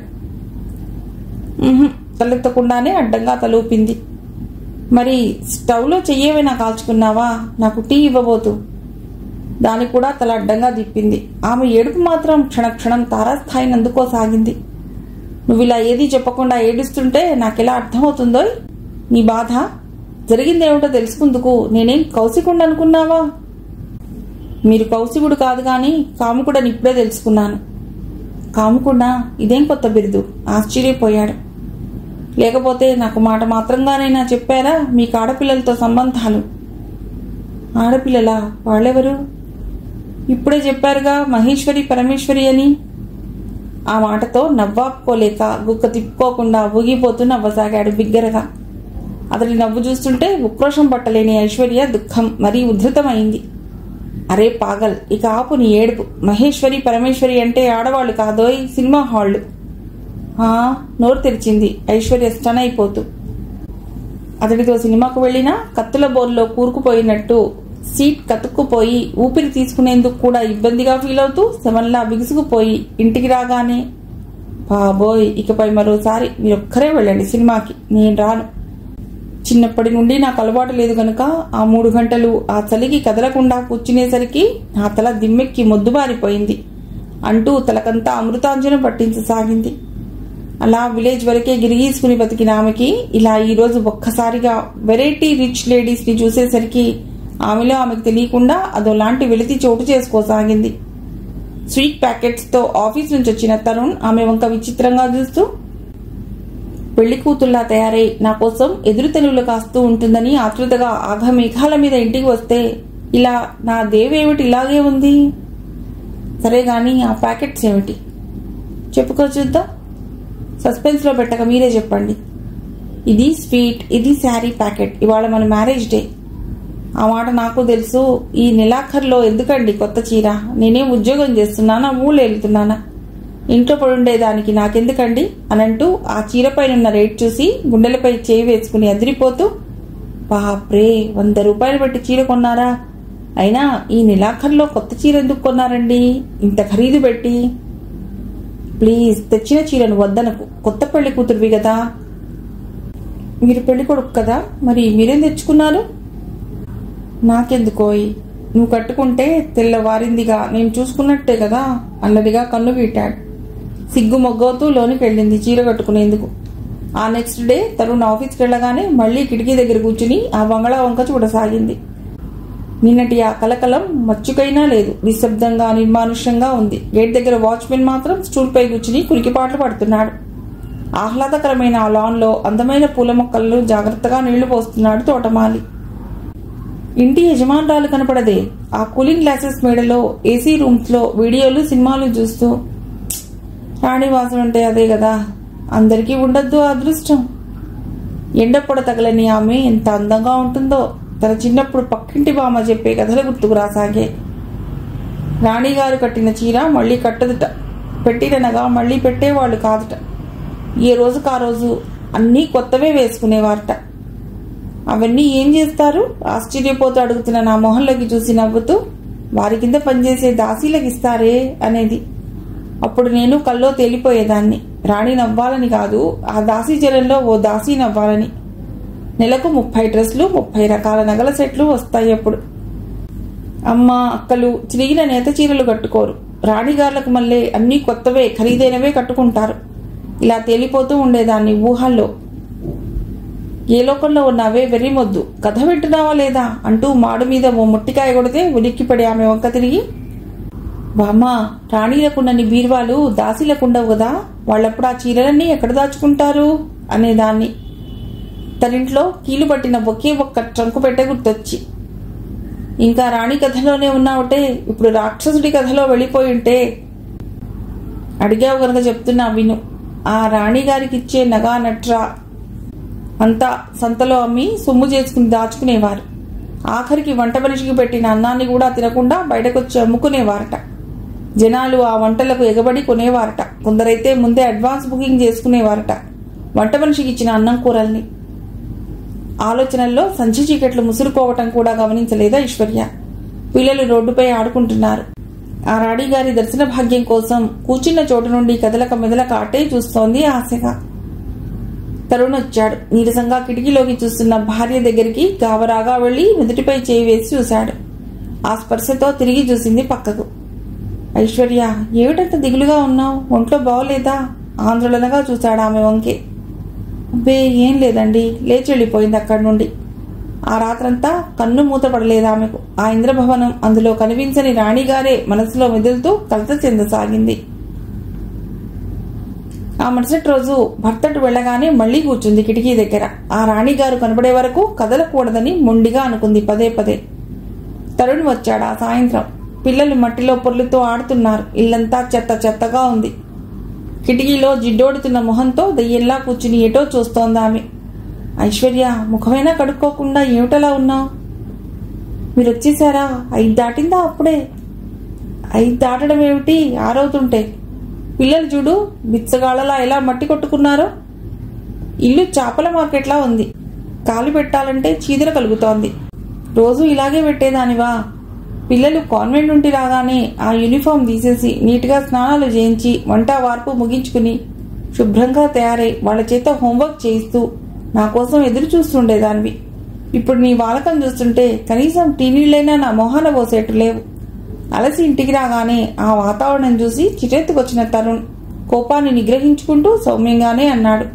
ఉహుం, తలెత్తకుండానే అడ్డంగా తలూపింది మరి స్టవ్లో చెయ్యేమైనా కాల్చుకున్నావా నాకు టీ ఇవ్వబోతు దానికి కూడా తల అడ్డంగా తిప్పింది ఆమె ఏడుపు మాత్రం క్షణక్షణం తారాస్థాయిని అందుకోసాగింది నువ్వు ఇలా ఏదీ చెప్పకుండా ఏడుస్తుంటే నాకెలా అర్థమవుతుందో నీ బాధ జరిగిందేమిటో తెలుసుకుందుకు నేనేం కౌశికుండు అనుకున్నావా మీరు కౌశికుడు కాదు కానీ కాముకుడని ఇప్పుడే తెలుసుకున్నాను కాముకుండా ఇదేం కొత్త బిరుదు ఆశ్చర్యపోయాడు లేకపోతే నాకు మాట మాత్రంగానైనా చెప్పారా మీకు ఆడపిల్లలతో సంబంధాలు ఆడపిల్లలా వాళ్ళెవరు ఇప్పుడే చెప్పారుగా మహేశ్వరి పరమేశ్వరి అని ఆ మాటతో నవ్వాపుకోలేక గుక్క తిప్పుకోకుండా ఊగిపోతూ నవ్వసాగాడు బిగ్గరగా అతడి నవ్వు చూస్తుంటే ఉక్రోషం పట్టలేని ఐశ్వర్య దుఃఖం మరీ ఉద్ధృతమైంది అరే పాగల్ ఇక ఆపు నీ ఏడుపు మహేశ్వరి పరమేశ్వరి అంటే ఆడవాళ్లు కాదోయ్ సినిమా హాళ్లు ఆ, నోరు తెరిచింది ఐశ్వర్య స్టన్ అయిపోతూ అతడితో సినిమాకు వెళ్ళినా కత్తుల బోర్లో కూరుకుపోయినట్టు సీట్ కతుక్కుపోయి ఊపిరి తీసుకునేందుకు కూడా ఇబ్బందిగా ఫీల్ అవుతూ శవంలా బిగుసుకుపోయి ఇంటికి రాగానే బాబోయ్ ఇకపై మరోసారి మీరొక్కరే వెళ్ళండి సినిమాకి నేను రాను చిన్నప్పటి నుండి నాకు అలవాటు లేదు గనుక ఆ మూడు గంటలు ఆ చలికి కదలకుండా కూర్చునేసరికి నా తల దిమ్మెక్కి మొద్దుబారిపోయింది అంటూ తలకంతా అమృతాంజనం పట్టించసాగింది అలా విలేజ్ వరకే గిరిగీసుకుని బతికిన ఆమెకి ఇలా ఈ రోజు ఒక్కసారిగా వెరైటీ రిచ్ లేడీస్ ని చూసేసరికి ఆమెలో ఆమెకు తెలియకుండా అదోలాంటి వెలితి చోటు చేసుకోసాగింది స్వీట్ ప్యాకెట్స్ తో ఆఫీస్ నుంచి వచ్చిన తరుణ్ ఆమె వంక విచిత్రంగా చూస్తూ పెళ్లి కూతుల్లా తయారై నా కోసం ఎదురు తెలుగులు కాస్తూ ఉంటుందని ఆతృతగా ఆఘమేఘాల మీద ఇంటికి వస్తే ఇలా నా దేవేమిటి ఇలాగే ఉంది సరే గాని ఆ ప్యాకెట్స్ ఏమిటి చెప్పుకో చూద్దాం సస్పెన్స్ లో పెట్టక మీరే చెప్పండి ఇది స్వీట్ ఇది శారీ ప్యాకెట్ ఇవాళ మన మ్యారేజ్ డే ఆ మాట నాకు తెలుసు ఈ నెలాఖరులో ఎందుకండి కొత్త చీర నేనేం ఉద్యోగం చేస్తున్నానా ఊళ్ళు వెళ్తున్నానా ఇంట్లో పడుండేదానికి నాకెందుకండి అనంటూ ఆ చీర పైన రేట్ చూసి గుండెలపై చేయి వేసుకుని అదిరిపోతూ బాప్రే వంద రూపాయలు పెట్టి చీర కొన్నారా అయినా ఈ నెలాఖరులో కొత్త చీర ఎందుకు కొన్నారండి ఇంత ఖరీదు పెట్టి ప్లీజ్ తెచ్చిన చీరను వద్దనకు కొత్త పెళ్లి కూతురువి కదా మీరు పెళ్లి కొడుకు కదా మరి మీరేం తెచ్చుకున్నారు నాకెందుకోయ్ నువ్వు కట్టుకుంటే తెల్లవారిందిగా నేను చూసుకున్నట్టే కదా అన్నదిగా కన్ను గీటాడు సిగ్గు మొగ్గవుతూ లోనికి వెళ్ళింది చీర కట్టుకునేందుకు ఆ నెక్స్ట్ డే తరుణ్ ఆఫీస్కి వెళ్ళగానే మళ్ళీ కిటికీ దగ్గర కూర్చుని ఆ బంగళా వంక చూడసాగింది నిన్నటి ఆ కలకలం మచ్చుకైనా లేదు నిశ్శబ్దంగా నిర్మానుష్యంగా ఉంది గేట్ దగ్గర వాచ్మెన్ మాత్రం స్టూల్ పై కూర్చుని కులికిపాట్లు పడుతున్నాడు ఆహ్లాదకరమైన ఆ లాన్లో అందమైన పూల మొక్కలను జాగ్రత్తగా నీళ్లు పోస్తున్నాడు తోటమాలి ఇంటి యజమానురాలు కనపడదే ఆ కూలింగ్ గ్లాసెస్ మేడలో ఏసీ రూమ్స్ లో వీడియోలు సినిమాలు చూస్తూ రాణివాసం అంటే అదే కదా అందరికీ ఉండద్దు ఆ అదృష్టం ఎండపొడ తగలని ఆమె ఎంత అందంగా ఉంటుందో తన చిన్నప్పుడు పక్కింటి బామ్మ చెప్పే కథలు గుర్తుకు రాసాగే రాణిగారు కట్టిన చీర మళ్ళీ కట్టదుట పెట్టిననగా మళ్ళీ పెట్టేవాళ్ళు కాదుట ఏ రోజుకు ఆ రోజు అన్నీ కొత్తవే వేసుకునేవారట అవన్నీ ఏం చేస్తారు ఆశ్చర్యపోతూ అడుగుతున్న నా మొహంలోకి చూసి నవ్వుతూ వారి కింద పనిచేసే దాసీలకు ఇస్తారే అనేది అప్పుడు నేను కల్లో తేలిపోయేదాన్ని రాణి నవ్వాలని కాదు ఆ దాసీ జలంలో ఓ దాసీ నవ్వాలని నెలకు ముప్పై డ్రెస్లు ముప్పై రకాల నగల సెట్లు వస్తాయి అప్పుడు అమ్మ అక్కలు చిరిగిన నేత చీరలు కట్టుకోరు రాణిగార్లకు మళ్ళీ అన్నీ కొత్తవే ఖరీదైనవే కట్టుకుంటారు ఇలా తేలిపోతూ ఉండేదాన్ని ఊహల్లో ఏ లోకంలో ఉన్నావే వెర్రిమొద్దు కథ వింటున్నావా లేదా అంటూ మాడు మీద ఓ ముట్టికాయ కొడితే ఉలిక్కిపడి ఆమె వంక తిరిగి బామ్మా రాణీలకున్నని బీర్వాలు దాసీలకుండవు కదా వాళ్ళప్పుడు ఆ చీరలన్నీ ఎక్కడ దాచుకుంటారు అనేదాన్ని తనింట్లో కీలు పట్టిన ఒకే ఒక్క ట్రంకు పెట్టే గుర్తొచ్చి ఇంకా రాణి కథలోనే ఉన్నావుటే ఇప్పుడు రాక్షసుడి కథలో వెళ్ళిపోయి ఉంటే అడిగావు గనక చెప్తున్నా విను ఆ రాణి గారికి ఇచ్చే నగా నట్రా అంతా సంతలో అమ్మి సొమ్ము చేసుకుని దాచుకునేవారు ఆఖరికి వంట మనిషికి పెట్టిన అన్నాన్ని కూడా తినకుండా బయటకొచ్చి అమ్ముకునేవారట జనాలు ఆ వంటలకు ఎగబడి కొనేవారట కొందరైతే ముందే అడ్వాన్స్ బుకింగ్ చేసుకునేవారట వంట మనిషికి ఇచ్చిన అన్నం కూరల్ని ఆలోచనల్లో సంచి చీకట్లు ముసురుకోవటం కూడా గమనించలేదా ఐశ్వర్య పిల్లలు రోడ్డుపై ఆడుకుంటున్నారు ఆ రాణి గారి దర్శన భాగ్యం కోసం కూర్చున్న చోటు నుండి కదలక మెదలక అటే చూస్తోంది ఆశగా తరుణ్ వచ్చాడు నీరసంగా కిటికీలోకి చూస్తున్న భార్య దగ్గరికి గావరాగా వెళ్లి నుదుటిపై చేయి వేసి చూశాడు ఆ స్పర్శతో తిరిగి చూసింది పక్కకు ఐశ్వర్య ఏమిటంత దిగులుగా ఉన్నావు ఒంట్లో బాగోలేదా ఆందోళనగా చూశాడు ఆమె వంకే అబ్బే ఏం లేదండి లేచి వెళ్ళిపోయింది అక్కడి నుండి ఆ రాత్రంతా కన్ను మూతపడలేదు ఆమెకు ఆ ఇంద్రభవనం అందులో కనిపించని రాణిగారే మనసులో మెదులుతూ కలత చెందసాగింది ఆ మరుసటి రోజు భర్తటు వెళ్ళగానే మళ్లీ కూర్చుంది కిటికీ దగ్గర ఆ రాణిగారు కనబడే వరకు కదలకూడదని మొండిగా అనుకుంది పదే పదే తరుణ్ వచ్చాడు ఆ సాయంత్రం పిల్లలు మట్టిలో పొర్లుతో ఆడుతున్నారు ఇల్లంతా చెత్త చెత్తగా ఉంది కిటికీలో జిడ్డోడుతున్న మొహంతో దయ్యంలా కూర్చుని ఎటో చూస్తోంది ఆమె ఐశ్వర్య ముఖమైనా కడుక్కోకుండా ఏమిటలా ఉన్నావు మీరు వచ్చేసారా ఐదు దాటిందా అప్పుడే ఐదు దాటడం ఏమిటి ఆరవుతుంటే పిల్లలు చూడు బిచ్చగాళ్ళలా ఎలా మట్టి కొట్టుకున్నారో ఇల్లు చేపల మార్కెట్లా ఉంది కాలు పెట్టాలంటే చీదర కలుగుతోంది రోజు ఇలాగే పెట్టేదానివా పిల్లలు కాన్వెంట్ నుండి రాగానే ఆ యూనిఫామ్ తీసేసి నీట్గా స్నానాలు చేయించి వంట వార్పు ముగించుకుని శుభ్రంగా తయారై వాళ్ళ చేత హోంవర్క్ చేయిస్తూ నా కోసం ఎదురు చూస్తుండేదానివి ఇప్పుడు నీ వాలకం చూస్తుంటే కనీసం టీవీలైనా నా మొహాన పోసేట్టు లేవు అలసి ఇంటికి రాగానే ఆ వాతావరణం చూసి చిటెత్తుకొచ్చిన తరుణ్ కోపాన్ని నిగ్రహించుకుంటూ సౌమ్యంగానే అన్నాడు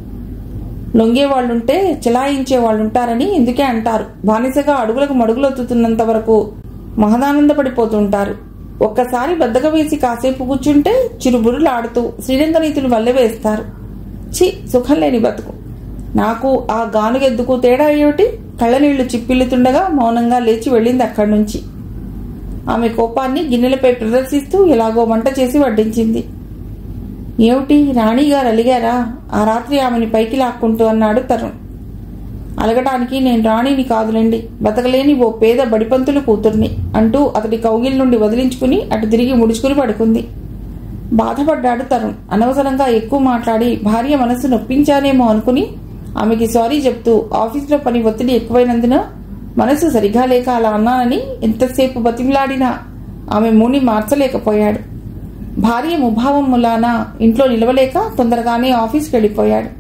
లొంగే వాళ్ళుంటే చెలాయించే వాళ్ళుంటారని ఎందుకే అంటారు బానిసగా అడుగులకు మడుగులొత్తుతున్నంత వరకు మహదానందపడిపోతుంటారు ఒక్కసారి బద్దక వేసి కాసేపు కూర్చుంటే చిరుబురులు ఆడుతూ శ్రీరంగ నీతులు వల్లెవేస్తారు చి సుఖం లేని బతుకు నాకు ఆ గానుగెద్దుకు తేడా ఏమిటి కళ్ళనీళ్లు చిప్పిల్లుతుండగా మౌనంగా లేచి వెళ్ళింది అక్కడి నుంచి ఆమె కోపాన్ని గిన్నెలపై ప్రదర్శిస్తూ ఎలాగో వంట చేసి వడ్డించింది ఏమిటి రాణిగారు అలిగారా ఆ రాత్రి ఆమెని పైకి లాక్కుంటూ అన్నాడు తరుణ్ అలగటానికి నేను రాణిని కాదులేండి బతకలేని ఓ పేద బడిపంతులు కూతుర్ని అంటూ అతడి కౌగిల్ నుండి వదిలించుకుని అటు తిరిగి ముడుచుకుని పడుకుంది బాధపడ్డాడు తరుణ్ అనవసరంగా ఎక్కువ మాట్లాడి భార్య మనసు నొప్పించానేమో అనుకుని ఆమెకి సారీ చెప్తూ ఆఫీసులో పని ఒత్తిడి ఎక్కువైనందున మనసు సరిగా లేక అలా అన్నానని ఎంతసేపు బతిమిలాడినా ఆమె మూని మార్చలేకపోయాడు భార్య ముభావం ములాన ఇంట్లో నిలవలేక తొందరగానే ఆఫీస్కి వెళ్ళిపోయాడు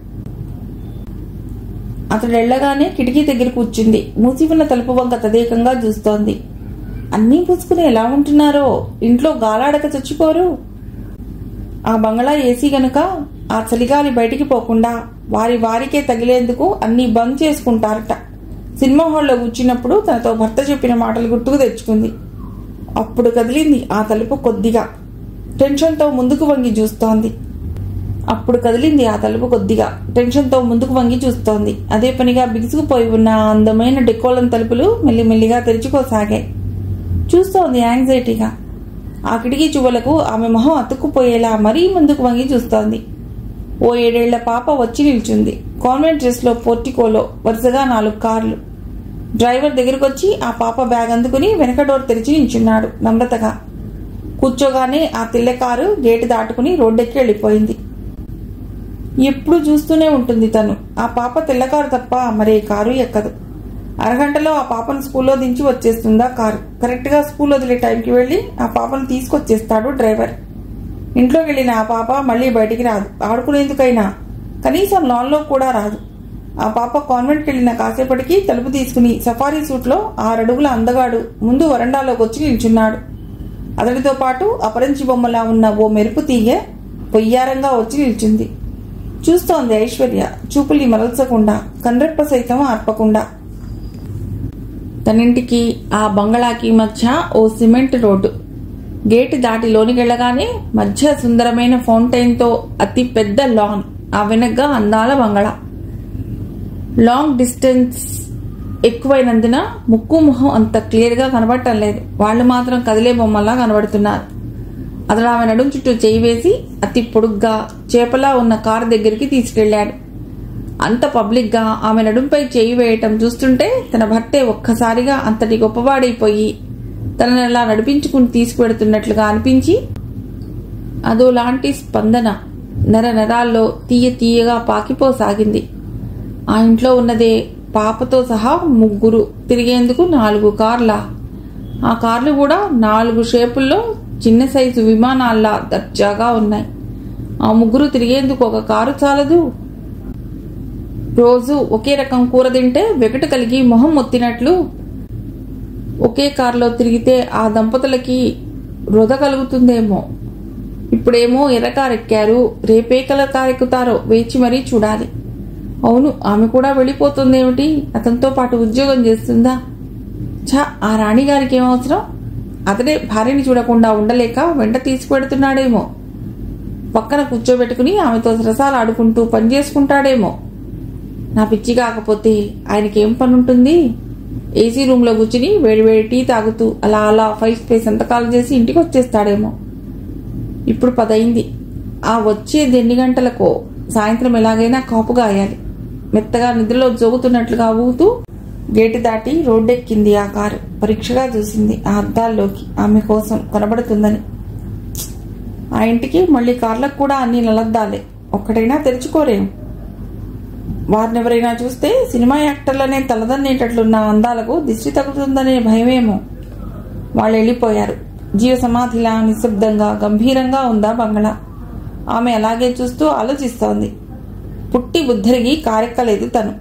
అతడు వెళ్ళగానే కిటికీ దగ్గర కూర్చుంది మూసి ఉన్న తలుపు వంక తదేకంగా చూస్తోంది అన్నీ పూసుకుని ఎలా ఉంటున్నారో ఇంట్లో గాలాడక చచ్చిపోరు ఆ బంగళా ఏసీ గనుక ఆ చలిగాలి బయటికి పోకుండా వారి వారికే తగిలేందుకు అన్నీ బంద్ చేసుకుంటారట సినిమా హాల్లో కూర్చున్నప్పుడు తనతో భర్త చెప్పిన మాటలు గుర్తుకు తెచ్చుకుంది అప్పుడు కదిలింది ఆ తలుపు కొద్దిగా టెన్షన్తో ముందుకు వంగి చూస్తోంది అప్పుడు కదిలింది ఆ తలుపు కొద్దిగా టెన్షన్తో ముందుకు వంగి చూస్తోంది అదే పనిగా బిగుసుకుపోయి ఉన్న ఆ అందమైన డెకోలం తలుపులు మెల్లిమెల్లిగా తెరుచుకోసాగాయి చూస్తోంది యాంగ్జైటీగా ఆ కిటికీ చువ్వలకు ఆమె మొహం అతుక్కుపోయేలా మరీ ముందుకు వంగి చూస్తోంది ఓ ఏడేళ్ల పాప వచ్చి నిల్చుంది కాన్వెంట్ డ్రెస్లో పోర్టికోలో వరుసగా నాలుగు కార్లు డ్రైవర్ దగ్గరకొచ్చి ఆ పాప బ్యాగ్ అందుకుని వెనక డోర్ తెరిచి నిల్చున్నాడు నమ్రతగా కూర్చోగానే ఆ తెల్ల కారు గేటు దాటుకుని రోడ్డెక్కి వెళ్ళిపోయింది ఎప్పుడు చూస్తూనే ఉంటుంది తను ఆ పాప తెల్లకారు తప్ప మరే కారు ఎక్కదు అరగంటలో ఆ పాపను స్కూల్లో దించి వచ్చేస్తుందా కారు కరెక్ట్గా స్కూల్ వదిలే టైంకి వెళ్ళి ఆ పాపను తీసుకొచ్చేస్తాడు డ్రైవర్ ఇంట్లోకి వెళ్ళిన ఆ పాప మళ్ళీ బయటికి రాదు ఆడుకునేందుకైనా కనీసం లాన్లో కూడా రాదు ఆ పాప కాన్వెంట్కి వెళ్ళిన కాసేపటికి తలుపు తీసుకుని సఫారీ సూట్లో ఆరడుగుల అందగాడు ముందు వరండాలోకి వచ్చి నిల్చున్నాడు అతడితో పాటు అపరంచి బొమ్మలా ఉన్న ఓ మెరుపు తీగ పొయ్యారంగా వచ్చి నిల్చుంది చూస్తోంది ఐశ్వర్య చూపుల్ని మరల్చకుండా కండ్రెప్ప సైతం ఆర్పకుండా తనింటికి ఆ బంగళాకి మధ్య ఓ సిమెంట్ రోడ్డు గేటు దాటి లోనికెళ్లగానే మధ్య సుందరమైన ఫౌంటైన్తో అతి పెద్ద లాన్ ఆ వెనగ్గా అందాల బంగళా లాంగ్ డిస్టెన్స్ ఎక్కువైనందున ముక్కు మొహం అంత క్లియర్గా కనబడటం లేదు వాళ్ళు మాత్రం కదిలే బొమ్మలా కనబడుతున్నారు అతడు ఆమె నడుం చుట్టూ చేయి వేసి అతి పొడుగ్గా చేపలా ఉన్న కారు దగ్గరికి తీసుకెళ్లాడు అంత పబ్లిక్గా ఆమె నడుంపై చేయి వేయటం చూస్తుంటే తన భర్తే ఒక్కసారిగా అంతటి గొప్పవాడైపోయి తనని అలా నడిపించుకుని తీసుకువెడుతున్నట్లుగా అనిపించి అదోలాంటి స్పందన నర నరాల్లో తీయ తీయగా పాకిపోసాగింది ఆ ఇంట్లో ఉన్నదే పాపతో సహా ముగ్గురు తిరిగేందుకు నాలుగు కార్ల ఆ కార్లు కూడా నాలుగు షేపుల్లో చిన్న సైజు విమానాల్లా దర్జాగా ఉన్నాయి ఆ ముగ్గురు తిరిగేందుకు ఒక కారు చాలదు రోజు ఒకే రకం కూర తింటే వెగటు కలిగి మొహం మొత్తినట్లు ఒకే కారులో తిరిగితే ఆ దంపతులకి వృధ కలుగుతుందేమో ఇప్పుడేమో ఎర్రకారెక్కారు రేపే కల కారెక్కుతారో వేచి మరీ చూడాలి అవును ఆమె కూడా వెళ్ళిపోతుందేమిటి అతనితో పాటు ఉద్యోగం చేస్తుందా ఛా ఆ రాణిగారికి ఏమవసరం అతడే భార్యని చూడకుండా ఉండలేక వెంట తీసుకువెడుతున్నాడేమో పక్కన కూర్చోబెట్టుకుని ఆమెతో సరసాలు ఆడుకుంటూ పని చేసుకుంటాడేమో నా పిచ్చి కాకపోతే ఆయనకేం పని ఉంటుంది ఏసీ రూమ్లో కూర్చుని వేడివేడి టీ తాగుతూ అలా అలా ఫైవ్ స్పేస్ సంతకాలు చేసి ఇంటికి వచ్చేస్తాడేమో ఇప్పుడు పదయింది ఆ వచ్చేది ఎన్ని గంటలకో సాయంత్రం ఎలాగైనా కాపు గాయాలి మెత్తగా నిద్రలో జోగుతున్నట్లుగా ఊగుతూ గేటు దాటి రోడ్డెక్కింది ఆ కారు పరీక్షగా చూసింది ఆ అద్దాల్లోకి ఆమె కోసం కనబడుతుందని ఆ ఇంటికి మళ్ళీ కార్లకు కూడా అన్ని నలద్దాలే ఒక్కటైనా తెరుచుకోరేం వారినెవరైనా చూస్తే సినిమా యాక్టర్లనే తలదన్నేటట్లున్న అందాలకు దిష్టి తగులుతుందనే భయమేమో వాళ్ళు వెళ్ళిపోయారు జీవ సమాధిలా నిశ్శబ్దంగా గంభీరంగా ఉందా బంగళా ఆమె అలాగే చూస్తూ ఆలోచిస్తోంది పుట్టి బుద్ధరిగి కారెక్కలేదు తను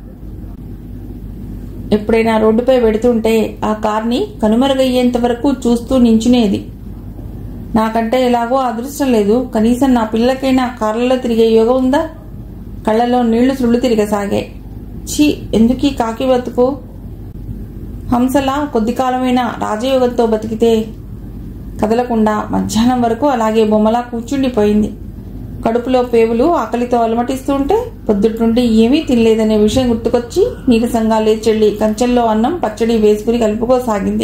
ఎప్పుడైనా రోడ్డుపై వెడుతుంటే ఆ కార్ని కనుమరుగయ్యేంత వరకు చూస్తూ నించునేది నాకంటే ఎలాగో అదృష్టం లేదు కనీసం నా పిల్లకైనా కార్లలో తిరిగే యోగం ఉందా కళ్ళలో నీళ్లు సుళ్ళు తిరగసాగాయి ఛీ ఎందుకీ కాకి బతుకు హంసలా కొద్ది కాలమైనా రాజయోగంతో బతికితే కదలకుండా మధ్యాహ్నం వరకు అలాగే బొమ్మలా కూర్చుండిపోయింది కడుపులో పేవులు ఆకలితో అలమటిస్తూ ఉంటే పొద్దుటి నుండి ఏమీ తినలేదనే విషయం గుర్తుకొచ్చి నీరసంగా లేచెళ్ళి కంచెల్లో అన్నం పచ్చడి వేసుకుని కలుపుకోసాగింది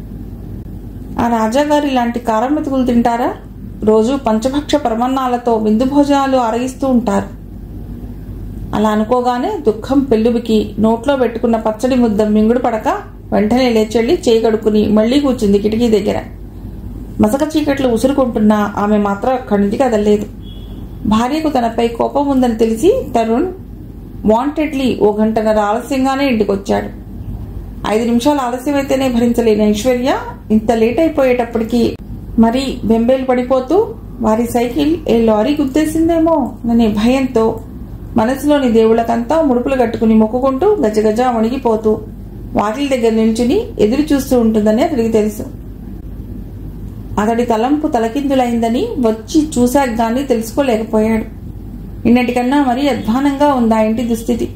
ఆ రాజాగారి లాంటి కారం మెతుకులు తింటారా రోజు పంచభక్ష పరమన్నాలతో విందు భోజనాలు ఆరగిస్తూ ఉంటారు అలా అనుకోగానే దుఃఖం పెళ్ళుబికి నోట్లో పెట్టుకున్న పచ్చడి ముద్ద మింగుడు పడక వెంటనే లేచెళ్ళి చేయి కడుక్కుని మళ్లీ కూర్చుంది కిటికీ దగ్గర మసక చీకట్లు ఉసురుకుంటున్నా ఆమె మాత్రం అక్కడి నుంచి కదలలేదు భార్యకు తనపై కోపం ఉందని తెలిసి తరుణ్ వాంటెడ్లీ ఓ గంటన్నర ఆలస్యంగానే ఇంటికొచ్చాడు ఐదు నిమిషాలు ఆలస్యమైతేనే భరించలేని ఐశ్వర్య ఇంత లేట్ అయిపోయేటప్పటికి మరి బెంబేలు పడిపోతూ వారి సైకిల్ ఏ లారీ గుద్దేసిందేమో అనే భయంతో మనసులోని దేవుళ్ళకంతా ముడుపులు కట్టుకుని మొక్కుకుంటూ గజగజ వణిగిపోతూ వాకిలి దగ్గర నిల్చుని ఎదురు చూస్తూ ఉంటుందని అతడికి తెలుసు అతడి తలంపు తలకిందులైందని వచ్చి చూశాక గాని తెలుసుకోలేకపోయాడు నిన్నటికన్నా మరీ అధ్వానంగా ఉంది ఆ ఇంటి దుస్థితి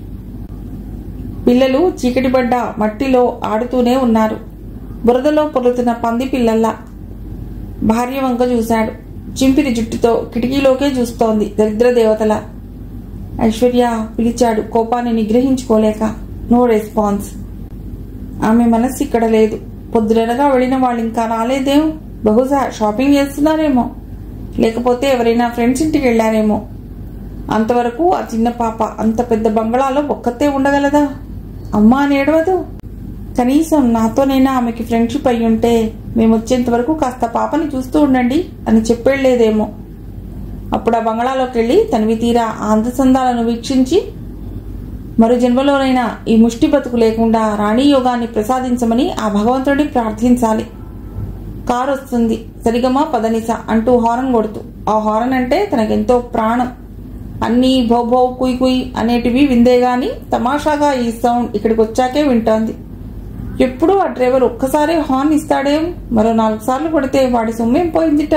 పిల్లలు చీకటిపడ్డ మట్టిలో ఆడుతూనే ఉన్నారు బురదలో పొర్లుతున్న పంది పిల్లల్లా భార్య వంక చూశాడు చింపిరి జుట్టుతో కిటికీలోకే చూస్తోంది దరిద్ర దేవతల ఐశ్వర్య పిలిచాడు కోపాన్ని నిగ్రహించుకోలేక నో రెస్పాన్స్ ఆమె మనస్సు ఇక్కడ లేదు పొద్దుననగా వెళ్ళిన వాళ్ళు ఇంకా రాలేదేం బహుశా షాపింగ్ చేస్తున్నారేమో లేకపోతే ఎవరైనా ఫ్రెండ్స్ ఇంటికి వెళ్ళారేమో అంతవరకు ఆ చిన్న పాప అంత పెద్ద బంగళాలో ఒక్కతే ఉండగలదా అమ్మా అని ఏడవదు కనీసం నాతోనైనా ఆమెకి ఫ్రెండ్షిప్ అయి ఉంటే మేము వచ్చేంత వరకు కాస్త పాపని చూస్తూ ఉండండి అని చెప్పేళ్లేదేమో అప్పుడు ఆ బంగళాలోకి వెళ్ళి తనివి తీరా ఆ అందసందాలను వీక్షించి మరు జన్మలోనైనా ఈ ముష్టి బతుకు లేకుండా రాణి యోగాన్ని ప్రసాదించమని ఆ భగవంతుడిని ప్రార్థించాలి కారు వస్తుంది సరిగమా పదనిస అంటూ హారన్ కొడుతూ ఆ హారన్ అంటే తనకెంతో ప్రాణం అన్నీ భో భో కుయ్ కుయ్ అనేటివి విందే గాని తమాషాగా ఈ సౌండ్ ఇక్కడికి వచ్చాకే వింటోంది ఎప్పుడు ఆ డ్రైవర్ ఒక్కసారి హార్న్ ఇస్తాడేం మరో నాలుగు సార్లు కొడితే వాడి సొమ్మేం పోయిందిట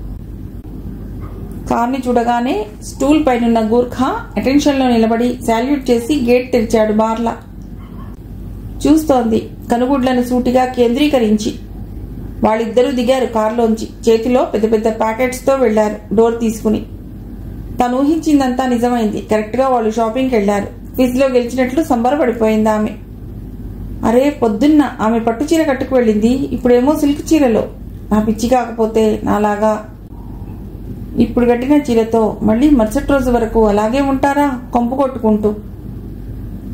కార్ని చూడగానే స్టూల్ పైనున్న గూర్ఖా అటెన్షన్లో నిలబడి శాల్యూట్ చేసి గేట్ తెరిచాడు బార్లా చూస్తోంది కనుగుడ్లను సూటిగా కేంద్రీకరించి వాళ్ళిద్దరూ దిగారు కారులోంచి చేతిలో పెద్ద పెద్ద ప్యాకెట్స్తో వెళ్లారు డోర్ తీసుకుని తను ఊహించిందంతా నిజమైంది కరెక్ట్గా వాళ్ళు షాపింగ్కి వెళ్లారు క్విజ్లో గెలిచినట్లు సంబరపడిపోయింది ఆమె అరే పొద్దున్న ఆమె పట్టు చీర కట్టుకు వెళ్ళింది ఇప్పుడేమో సిల్క్ చీరలో నా పిచ్చి కాకపోతే నాలాగా ఇప్పుడు కట్టిన చీరతో మళ్ళీ మరుసటి రోజు వరకు అలాగే ఉంటారా కొంపు కొట్టుకుంటూ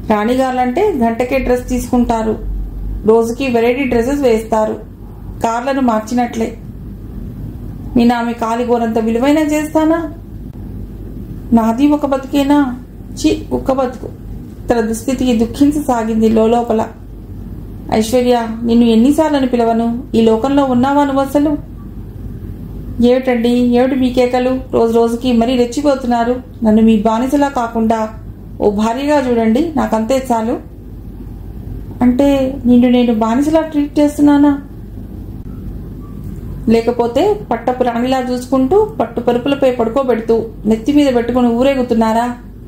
రాణిగారులంటే గంటకే డ్రెస్ తీసుకుంటారు రోజుకి వెరైటీ డ్రెస్సెస్ వేస్తారు కార్లను మార్చినట్లే నేను ఆమె కాలిగోరంత విలువైన చేస్తానా నాది ఒక బతుకేనా చి ఒక్క బతుకు తన దుస్థితికి దుఃఖించసాగింది లోపల ఐశ్వర్య నిన్ను ఎన్నిసార్లని పిలవను ఈ లోకంలో ఉన్నావా నువ్వు అసలు ఏమిటండి ఏమిటి మీ కేకలు రోజు రోజుకి మరీ రెచ్చిపోతున్నారు నన్ను మీ బానిసలా కాకుండా ఓ భార్యగా చూడండి నాకంతే చాలు అంటే నిన్ను నేను బానిసలా ట్రీట్ చేస్తున్నానా లేకపోతే పట్టపు రాణిలా చూసుకుంటూ పట్టు పరుపులపై పడుకోబెడుతూ నెత్తి మీద పెట్టుకుని ఊరేగుతున్నారా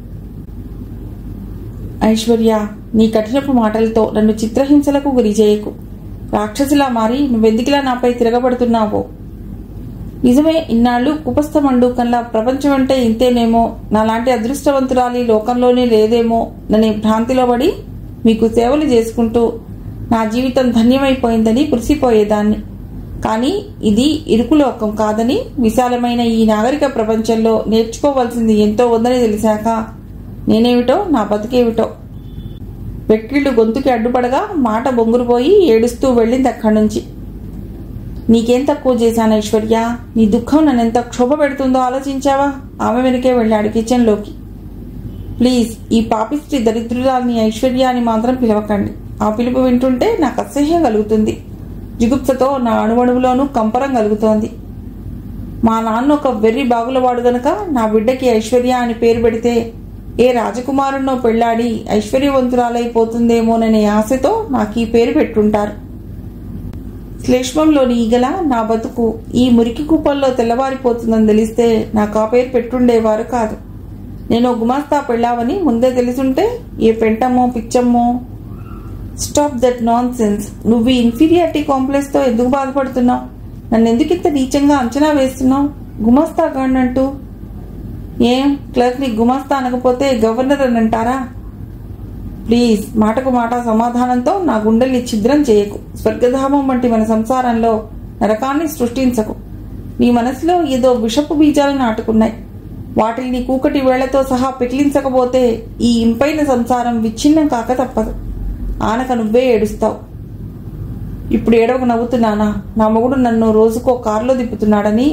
ఐశ్వర్య నీ కఠినపు మాటలతో నన్ను చిత్రహింసలకు గురి చేయకు రాక్షసిలా మారి నువ్వెందుకిలా నాపై తిరగబడుతున్నావో నిజమే ఇన్నాళ్ళు కుపస్థ మండూకంలా ప్రపంచం అంటే ఇంతేనేమో నాలాంటి అదృష్టవంతురాలి లోకంలోనే లేదేమో ననే భ్రాంతిలో పడి మీకు సేవలు చేసుకుంటూ నా జీవితం ధన్యమైపోయిందని కురిసిపోయేదాన్ని కానీ ఇది ఇరుకు లోకం కాదని విశాలమైన ఈ నాగరిక ప్రపంచంలో నేర్చుకోవాల్సింది ఎంతో ఉందని తెలిసాక నేనేమిటో నా బతుకేమిటో వెక్కిళ్ళు గొంతుకి అడ్డుపడగా మాట బొంగురుపోయి ఏడుస్తూ వెళ్ళింది అక్కడి నుంచి నీకేం తక్కువ చేశాను ఐశ్వర్య నీ దుఃఖం నన్ను ఎంత క్షోభ పెడుతుందో ఆలోచించావా ఆమె వెనకే వెళ్ళాడు కిచెన్లోకి ప్లీజ్ ఈ పాపిస్టి దరిద్రురాల్ని ఐశ్వర్య అని మాత్రం పిలవకండి ఆ పిలుపు వింటుంటే నాకు అసహ్యం కలుగుతుంది జిగుప్సతో నా అణువణువులోనూ కంపరం కలుగుతోంది మా నాన్న ఒక వెర్రి బాగులవాడు గనుక నా బిడ్డకి ఐశ్వర్య అని పేరు పెడితే ఏ రాజకుమారున్నో పెళ్లాడి ఐశ్వర్యవంతురాలైపోతుందేమోననే ఆశతో నాకు ఈ పేరు పెట్టుంటారు శ్లేష్మంలోని ఈగల నా బతుకు ఈ మురికి కుప్పల్లో తెల్లవారిపోతుందని తెలిస్తే నాకు ఆ పేరు పెట్టుండేవారు కాదు నేను గుమాస్తా పెళ్ళావని ముందే తెలుసుంటే ఏ పెంటమ్మో పిచ్చమ్మో స్టాప్ దట్ నాన్ సెన్స్ నువ్వు ఈ ఇన్ఫీరియారిటీ కాంప్లెక్స్ తో ఎందుకు బాధపడుతున్నావు నన్ను ఎందుకు ఇంత నీచంగా అంచనా వేస్తున్నావు గుమాస్తా అంటూ ఏం క్లర్క్ ని గుమాస్తా అనకపోతే గవర్నర్ అని అంటారా ప్లీజ్ మాటకు మాట సమాధానంతో నా గుండెల్ని ఛిద్రం చేయకు స్వర్గధామం వంటి మన సంసారంలో నరకాన్ని సృష్టించకు నీ మనసులో ఏదో విషపు బీజాలు నాటుకున్నాయి వాటిని కూకటి వేళ్లతో సహా పికిలించకపోతే ఈ ఇంపైన సంసారం విచ్ఛిన్నం కాక తప్పదు ఆనక నువ్వే ఏడుస్తావు ఇప్పుడు ఏడవకు నవ్వుతున్నానా నా మొగుడు నన్ను రోజుకో కారులో దిప్పుతున్నాడని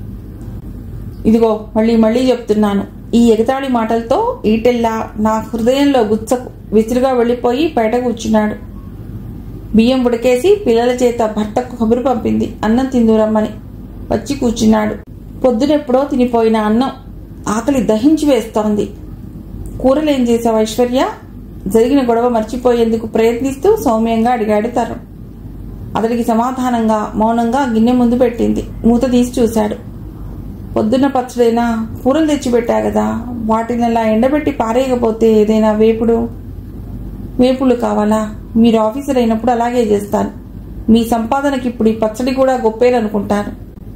ఇదిగో మళ్ళీ మళ్ళీ చెప్తున్నాను ఈ ఎగతాళి మాటలతో ఈటెల్లా నా హృదయంలో గుచ్చకు విసురుగా వెళ్ళిపోయి బయట కూర్చున్నాడు బియ్యం ఉడకేసి పిల్లల చేత భర్తకు కబురు పంపింది అన్నం తిందురమ్మని వచ్చి కూర్చున్నాడు పొద్దునెప్పుడో తినిపోయిన అన్నం ఆకలి దహించి వేస్తోంది కూరలేం చేసావు ఐశ్వర్య జరిగిన గొడవ మర్చిపోయేందుకు ప్రయత్నిస్తూ సౌమ్యంగా అడిగాడు తరుణ్ అతడికి సమాధానంగా మౌనంగా గిన్నె ముందు పెట్టింది మూత తీసి చూశాడు పొద్దున్న పచ్చడైనా కూరలు తెచ్చిపెట్టా కదా వాటిని అలా ఎండబెట్టి పారేయకపోతే ఏదైనా వేపుడు వేపులు కావాలా మీరు ఆఫీసర్ అయినప్పుడు అలాగే చేస్తాను మీ సంపాదనకి ఇప్పుడు ఈ పచ్చడి కూడా గొప్పేరనుకుంటాను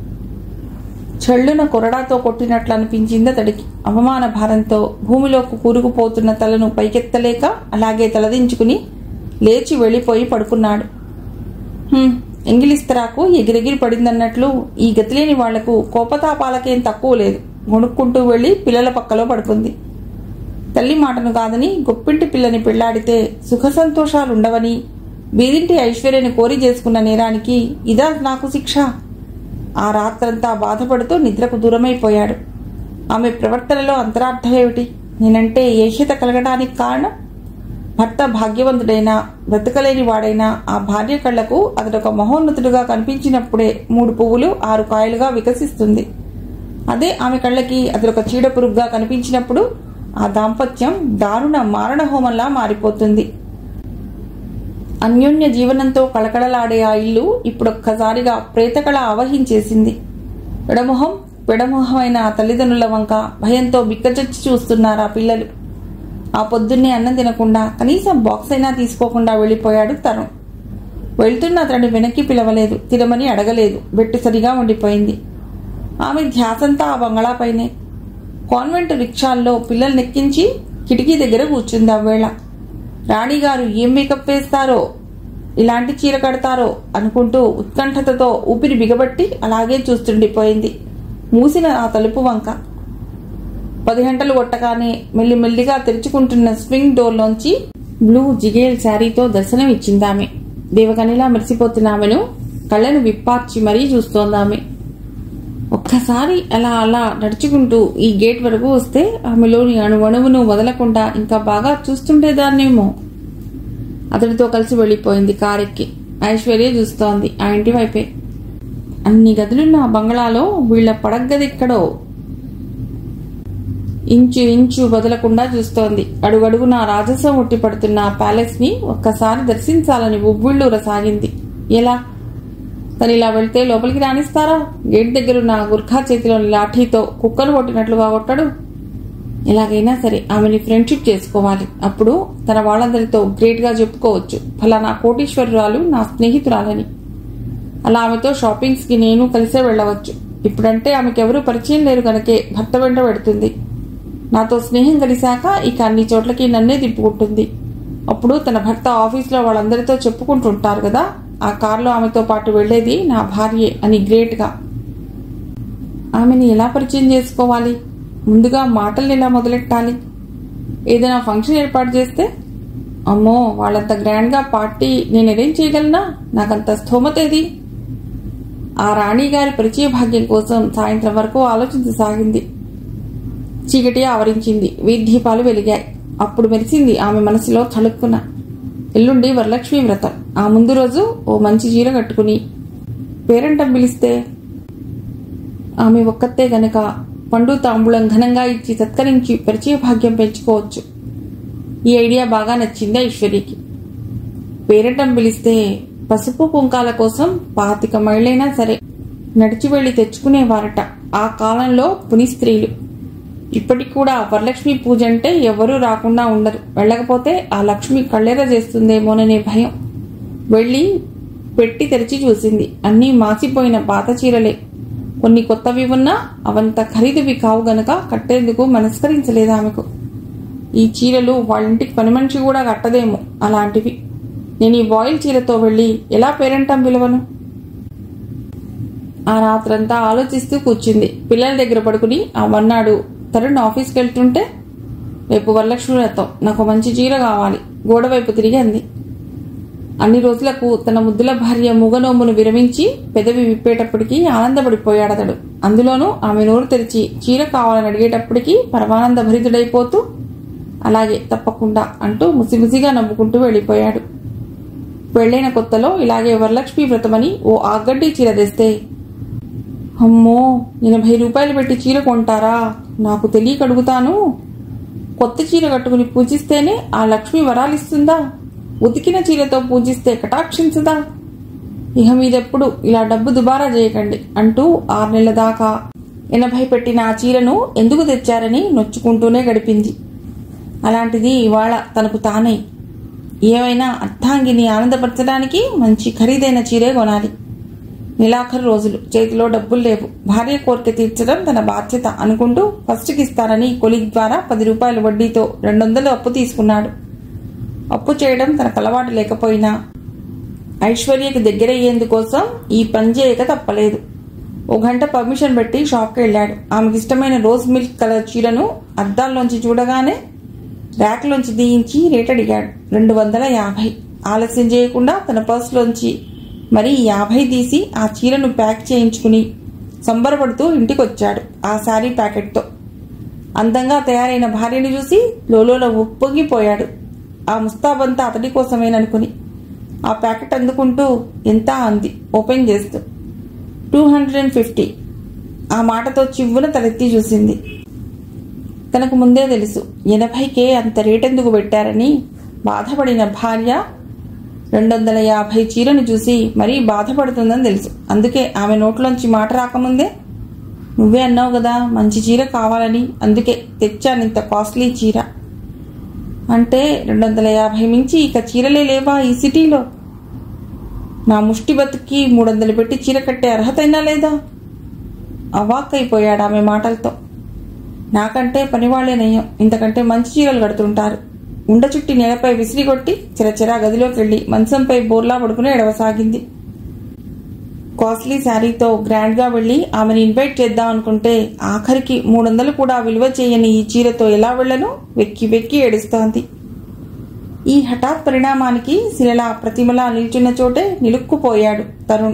చెళ్ళున కొరడాతో కొట్టినట్లు అనిపించింది అతడికి అవమాన భారంతో భూమిలోకి కూరుకుపోతున్న తలను పైకెత్తలేక అలాగే తలదించుకుని లేచి వెళ్ళిపోయి పడుకున్నాడు "హ్మ్, ఎంగిలిస్తరాకు ఎగిరెగిరి పడిందన్నట్లు ఈ గతిలేని వాళ్లకు కోపతాపాలకేం తక్కువ లేదు గొణుక్కుంటూ వెళ్లి పిల్లల పక్కలో పడుకుంది తల్లి మాటను కాదని గొప్పింటి పిల్లని పెళ్లాడితే సుఖ సంతోషాలుండవని బీదింటి ఐశ్వర్యని కోరి చేసుకున్న నేరానికి ఇదా నాకు శిక్ష ఆ రాత్రంతా బాధపడుతూ నిద్రకు దూరమైపోయాడు ఆమె ప్రవర్తనలో అంతరార్థమేమిటి నేనంటే ఏహ్యత కలగడానికి కారణం భర్త భాగ్యవంతుడైనా బ్రతకలేని వాడైనా ఆ భార్య కళ్లకు అతడొక మహోన్నతుడుగా కనిపించినప్పుడే మూడు పువ్వులు ఆరు కాయలుగా వికసిస్తుంది అదే ఆమె కళ్ళకి అతడొక చీడ పురుగుగా కనిపించినప్పుడు ఆ దాంపత్యం దారుణ మారణ హోమంలా మారిపోతుంది అన్యోన్య జీవనంతో కళకళలాడే ఆ ఇల్లు ఇప్పుడొక్కసారిగా ప్రేతకళ ఆవహించేసింది ఎడమొహం పెడమొహమైన ఆ తల్లిదండ్రుల వంక భయంతో బిక్కచొచ్చి చూస్తున్నారు ఆ పిల్లలు ఆ పొద్దున్నే అన్నం తినకుండా కనీసం బాక్స్ అయినా తీసుకోకుండా వెళ్ళిపోయాడు తరుణ్ వెళ్తున్న అతడిని వెనక్కి పిలవలేదు తినమని అడగలేదు బెట్టు సరిగా ఉండిపోయింది ఆమె ధ్యాసంతా ఆ బంగళాపైనే కాన్వెంట్ రిక్షాల్లో పిల్లల్నెక్కించి కిటికీ దగ్గర కూర్చుంది ఆ వేళ రాణిగారు ఏం మేకప్ వేస్తారో ఇలాంటి చీర కడతారో అనుకుంటూ ఉత్కంఠతతో ఊపిరి బిగబట్టి అలాగే చూస్తుండిపోయింది మూసిన ఆ తలుపు వంక పది గంటలు కొట్టగానే మెల్లిమెల్లిగా తెరుచుకుంటున్న స్వింగ్ డోర్లోంచి బ్లూ జిగేల్ శారీతో దర్శనం ఇచ్చిందామె దేవకనిలా మెరిసిపోతున్న ఆమెను కళ్ళను విప్పార్చి మరీ చూస్తోందామె ఒక్కసారి అలా అలా నడుచుకుంటూ ఈ గేట్ వరకు వస్తే ఆమెలోని అణువణువును వదలకుండా ఇంకా బాగా చూస్తుండేదాన్నేమో అతడితో కలిసి వెళ్ళిపోయింది కారెక్కి ఐశ్వర్య చూస్తోంది ఆ ఇంటి వైపే అన్ని గదులున్న ఆ బంగ్లాలో వీళ్ల పడగ్గదిక్కడో ఇంచు ఇంచు వదలకుండా చూస్తోంది అడుగడుగున రాజసం ఉట్టిపడుతున్న ఆ ప్యాలెస్ ని ఒక్కసారి దర్శించాలని ఉవ్విళ్ళూరసాగింది ఎలా తను ఇలా వెళ్తే లోపలికి రాణిస్తారా గేట్ దగ్గరున్న ఆ గుర్ఖా చేతిలోని లాఠీతో కుక్కలు కొట్టినట్లుగా కొట్టడు ఎలాగైనా సరే ఆమెని ఫ్రెండ్షిప్ చేసుకోవాలి అప్పుడు తన వాళ్ళందరితో గ్రేట్ గా చెప్పుకోవచ్చు ఫలానా కోటీశ్వరురాలు నా స్నేహితురాలని అలా ఆమెతో షాపింగ్స్ కి నేను కలిసే వెళ్ళవచ్చు ఇప్పుడంటే ఆమెకెవరూ పరిచయం లేరు కనుకే భర్త వెంట పెడుతుంది నాతో స్నేహం కలిశాక ఇక అన్ని చోట్లకి నన్నే తిప్పుకుంటుంది అప్పుడు తన భర్త ఆఫీస్లో వాళ్ళందరితో చెప్పుకుంటుంటారు కదా ఆ కారులో ఆమెతో పాటు వెళ్లేది నా భార్యే అని గ్రేట్గా ఆమెని ఎలా పరిచయం చేసుకోవాలి ముందుగా మాటల్ని ఎలా మొదలెట్టాలి ఏదైనా ఫంక్షన్ ఏర్పాటు చేస్తే అమ్మో వాళ్ళంత గ్రాండ్గా పార్టీ నేను అరేంజ్ చేయగలనా నాకంత స్థోమత ఏది ఆ రాణి గారి పరిచయ భాగ్యం కోసం సాయంత్రం వరకు ఆలోచించసాగింది చీకటి ఆవరించింది వీధీపాలు వెలిగాయి అప్పుడు మెరిసింది ఆమె మనసులో తళుక్కున ఎల్లుండి వరలక్ష్మి వ్రతం ఆ ముందు రోజు ఓ మంచి చీర కట్టుకుని పేరంటం పిలిస్తే ఆమె ఒక్కతే గనక పండు తాంబూలం ఘనంగా ఇచ్చి సత్కరించి పరిచయ భాగ్యం పెంచుకోవచ్చు ఈ ఐడియా బాగా నచ్చింది ఐశ్వర్యకి పేరంటం పిలిస్తే పసుపు కుంకాల కోసం పాతిక మైళ్ళైనా సరే నడిచి వెళ్లి తెచ్చుకునేవారట ఆ కాలంలో పుని స్త్రీలు ఇప్పటికి కూడా వరలక్ష్మి పూజ అంటే ఎవరూ రాకుండా ఉండరు వెళ్ళకపోతే ఆ లక్ష్మి కళ్ళెర చేస్తుందేమోననే భయం వెళ్ళి పెట్టి తెరిచి చూసింది అన్నీ మాసిపోయిన పాత చీరలే కొన్ని కొత్తవి ఉన్నా అవంత ఖరీదువి కావు గనక కట్టేందుకు మనస్కరించలేదు ఆమెకు ఈ చీరలు వాళ్ళింటికి పని మనిషి కూడా కట్టదేమో అలాంటివి నేను ఈ బాయిల్ చీరతో వెళ్ళి ఎలా పేరంటం పిలవను ఆ రాత్రంతా ఆలోచిస్తూ కూర్చుంది పిల్లల దగ్గర పడుకుని ఆ మన్నాడు తరుణ్ ఆఫీస్కి వెళ్తుంటే రేపు వరలక్ష్మి వ్రతం నాకు మంచి చీర కావాలి గోడ వైపు తిరిగి అంది అన్ని రోజులకు తన ముద్దుల భార్య ముగనోమును విరమించి పెదవి విప్పేటప్పటికీ ఆనందపడిపోయాడతడు అందులోనూ ఆమె నోరు తెరిచి చీర కావాలని అడిగేటప్పటికీ పరమానంద భరితుడైపోతూ అలాగే తప్పకుండా అంటూ ముసిముసిగా నవ్వుకుంటూ వెళ్ళిపోయాడు పెళ్లైన కొత్తలో ఇలాగే వరలక్ష్మి వ్రతమని ఓ ఆగడ్డి చీర తెస్తే అమ్మో ఎనభై రూపాయలు పెట్టి చీర కొంటారా నాకు తెలియక అడుగుతాను కొత్త చీర కట్టుకుని పూజిస్తేనే ఆ లక్ష్మి వరాలిస్తుందా ఉతికిన చీరతో పూజిస్తే కటాక్షించదా ఇక మీదెప్పుడు ఇలా డబ్బు దుబారా చేయకండి అంటూ ఆరు నెలల దాకా ఎనభై పెట్టిన ఆ చీరను ఎందుకు తెచ్చారని నొచ్చుకుంటూనే గడిపింది అలాంటిది ఇవాళ తనకు తానే ఏమైనా అర్థాంగిని ఆనందపరచడానికి మంచి ఖరీదైన చీరే కొనాలి నెలాఖరు రోజులు చేతిలో డబ్బులు లేవు భార్య కోరిక తీర్చడం తన బాధ్యత అనుకుంటూ ఫస్ట్కి ఇస్తానని కొలిగ్ ద్వారా పది రూపాయల వడ్డీతో రెండు వందలు అప్పు తీసుకున్నాడు అప్పు చేయడం తనకు అలవాటు లేకపోయినా ఐశ్వర్యకి దగ్గరయ్యేందుకోసం ఈ పని చేయక తప్పలేదు ఓ గంట పర్మిషన్ పెట్టి షాప్కి వెళ్ళాడు ఆమెకి ఇష్టమైన రోజ్ మిల్క్ కలర్ చీరను అద్దాల్లోంచి చూడగానే ర్యాక్లోంచి దీయించి రేట్ అడిగాడు రెండు వందల యాభై ఆలస్యం చేయకుండా తన పర్సులోంచి మరి యాభై తీసి ఆ చీరను ప్యాక్ చేయించుకుని సంబరపడుతూ ఇంటికొచ్చాడు ఆ శారీ ప్యాకెట్తో అందంగా తయారైన భార్యని చూసి లోలోన ఉప్పొంగిపోయాడు ఆ ముస్తాబంతా అతడి కోసమేననుకుని ఆ ప్యాకెట్ అందుకుంటూ ఎంత అంది ఓపెన్ చేస్తూ టూ హండ్రెడ్ అండ్ ఫిఫ్టీ ఆ మాటతో చివ్వున తలెత్తి చూసింది తనకు ముందే తెలుసు ఎనభైకే అంత రేటెందుకు పెట్టారని బాధపడిన భార్య రెండు వందల యాభై చీరను చూసి మరీ బాధపడుతుందని తెలుసు అందుకే ఆమె నోట్లోంచి మాట రాకముందే నువ్వే అన్నావు కదా మంచి చీర కావాలని అందుకే తెచ్చాను ఇంత కాస్ట్లీ చీర అంటే రెండు వందల యాభై మించి ఇక చీరలే లేవా ఈ సిటీలో నా ముష్టి బతుకి మూడు వందలు పెట్టి చీర కట్టే అర్హత అయినా లేదా అవాక్కైపోయాడు ఆమె మాటలతో నాకంటే పనివాళ్లే నయ్యం ఇంతకంటే మంచి చీరలు కడుతుంటారు ఉండ చుట్టి నేలపై విసిరి కొట్టి చిరచిరా గదిలోకి వెళ్లి మంచంపై బోర్లా పడుకుని ఎడవసాగింది కాస్ట్లీ శారీతో గ్రాండ్ గా వెళ్లి ఆమెను ఇన్వైట్ చేద్దాం అనుకుంటే ఆఖరికి మూడు వందలు కూడా విలువ చేయని ఈ చీరతో ఎలా వెళ్లను వెక్కి వెక్కి ఏడుస్తోంది ఈ హఠాత్ పరిణామానికి శిలలా ప్రతిమలా నిల్చున్న చోటే నిలుక్కుపోయాడు తరుణ్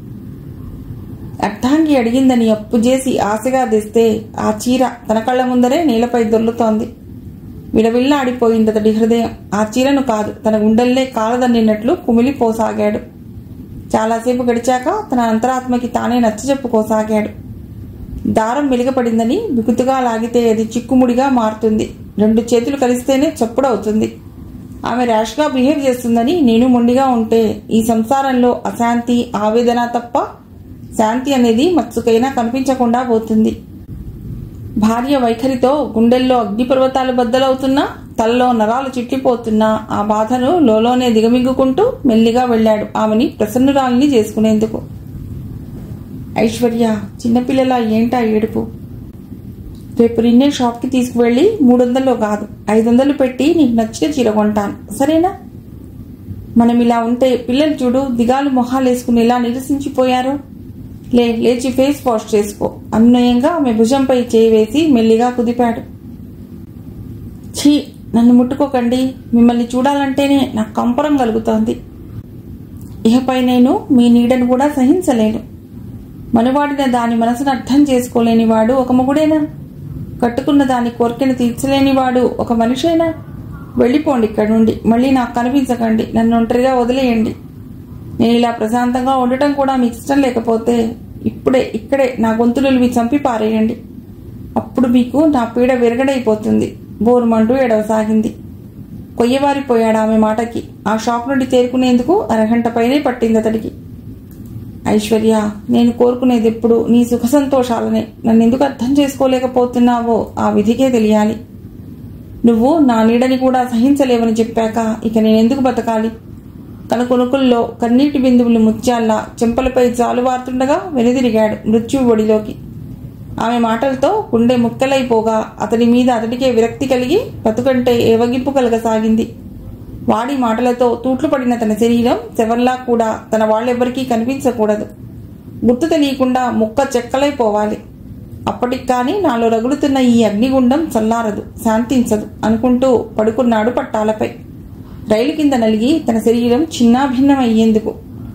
అర్థాంగి అడిగిందని అప్పు చేసి ఆశగా తెస్తే ఆ చీర తన కళ్ళ ముందరే నేలపై దొర్లుతోంది విలవిల్లాడిపోయింది అతడి హృదయం ఆ చీరను కాదు తన గుండెల్లే కాలదన్నినట్లు కుమిలిపోసాగాడు చాలాసేపు గడిచాక తన అంతరాత్మకి తానే నచ్చజెప్పుకోసాగాడు దారం వెలుగపడిందని బిగుతుగా లాగితే అది చిక్కుముడిగా మారుతుంది రెండు చేతులు కలిస్తేనే చప్పుడవుతుంది ఆమె ర్యాష్గా బిహేవ్ చేస్తుందని నేను మొండిగా ఉంటే ఈ సంసారంలో అశాంతి ఆవేదన తప్ప శాంతి అనేది మత్సుకైనా కనిపించకుండా పోతుంది భార్య వైఖరితో గుండెల్లో అగ్నిపర్వతాలు బద్దలవుతున్నా తలలో నరాలు చిట్లిపోతున్నా ఆ బాధను లోలోనే దిగమింగుకుంటూ మెల్లిగా వెళ్ళాడు ఆమెని ప్రసన్నురాలిని చేసుకునేందుకు ఐశ్వర్య చిన్నపిల్లల ఏంటా ఏడుపు రేపు నిన్నే షాప్కి తీసుకువెళ్ళి మూడు వందల్లో కాదు ఐదు వందలు పెట్టి నీకు నచ్చిన చీర కొంటాను సరేనా మనం ఇలా ఉంటే పిల్లలు చూడు దిగాలు మొహాలు వేసుకుని ఇలా నిరసించిపోయారు లే లేచి ఫేస్ వాష్ చేసుకో అన్వయంగా ఆమె భుజంపై చేయి వేసి మెల్లిగా కుదిపాడు ఛీ నన్ను ముట్టుకోకండి మిమ్మల్ని చూడాలంటేనే నాకు కంపరం కలుగుతోంది ఇకపై నేను మీ నీడను కూడా సహించలేను మనువాడిన దాని మనసును అర్థం చేసుకోలేని వాడు ఒక మొగుడేనా కట్టుకున్న దాని కోరికను తీర్చలేని వాడు ఒక మనిషేనా వెళ్ళిపోండి ఇక్కడి నుండి మళ్ళీ నాకు కనిపించకండి నన్ను ఒంటరిగా వదిలేయండి నేను ఇలా ప్రశాంతంగా ఉండటం కూడా మీకు ఇష్టం లేకపోతే ఇప్పుడే ఇక్కడే నా గొంతులు మీ చంపి పారేయండి అప్పుడు మీకు నా పీడ విరగడైపోతుంది బోరుమంటూ ఎడవసాగింది కొయ్యవారిపోయాడు ఆమె మాటకి ఆ షాప్ నుండి తేరుకునేందుకు అరగంట పైనే పట్టింది అతడికి ఐశ్వర్య నేను కోరుకునేది ఎప్పుడు నీ సుఖ సంతోషాలనే నన్ను ఎందుకు అర్థం చేసుకోలేకపోతున్నావో ఆ విధికే తెలియాలి నువ్వు నా నీడని కూడా సహించలేవని చెప్పాక ఇక నేనెందుకు బతకాలి కనుకొనుకుల్లో కన్నీటి బిందువులు ముత్యాల్లా చెంపలపై జాలువారుతుండగా వెనుదిరిగాడు మృత్యు ఒడిలోకి ఆమె మాటలతో గుండె ముక్కలైపోగా అతడి మీద అతడికే విరక్తి కలిగి బతుకంటే ఏవగింపు కలగసాగింది వాడి మాటలతో తూట్లు పడిన తన శరీరం శవర్లా కూడా తన వాళ్ళెవ్వరికీ కనిపించకూడదు గుర్తు తెలియకుండా ముక్క చెక్కలైపోవాలి అప్పటికి కానీ నాలో రగులుతున్న ఈ అగ్నిగుండం చల్లారదు శాంతించదు అనుకుంటూ పడుకున్నాడు పట్టాలపై రైలు కింద నలిగి తన శరీరం చిన్నాభిన్నమయ్యేందుకు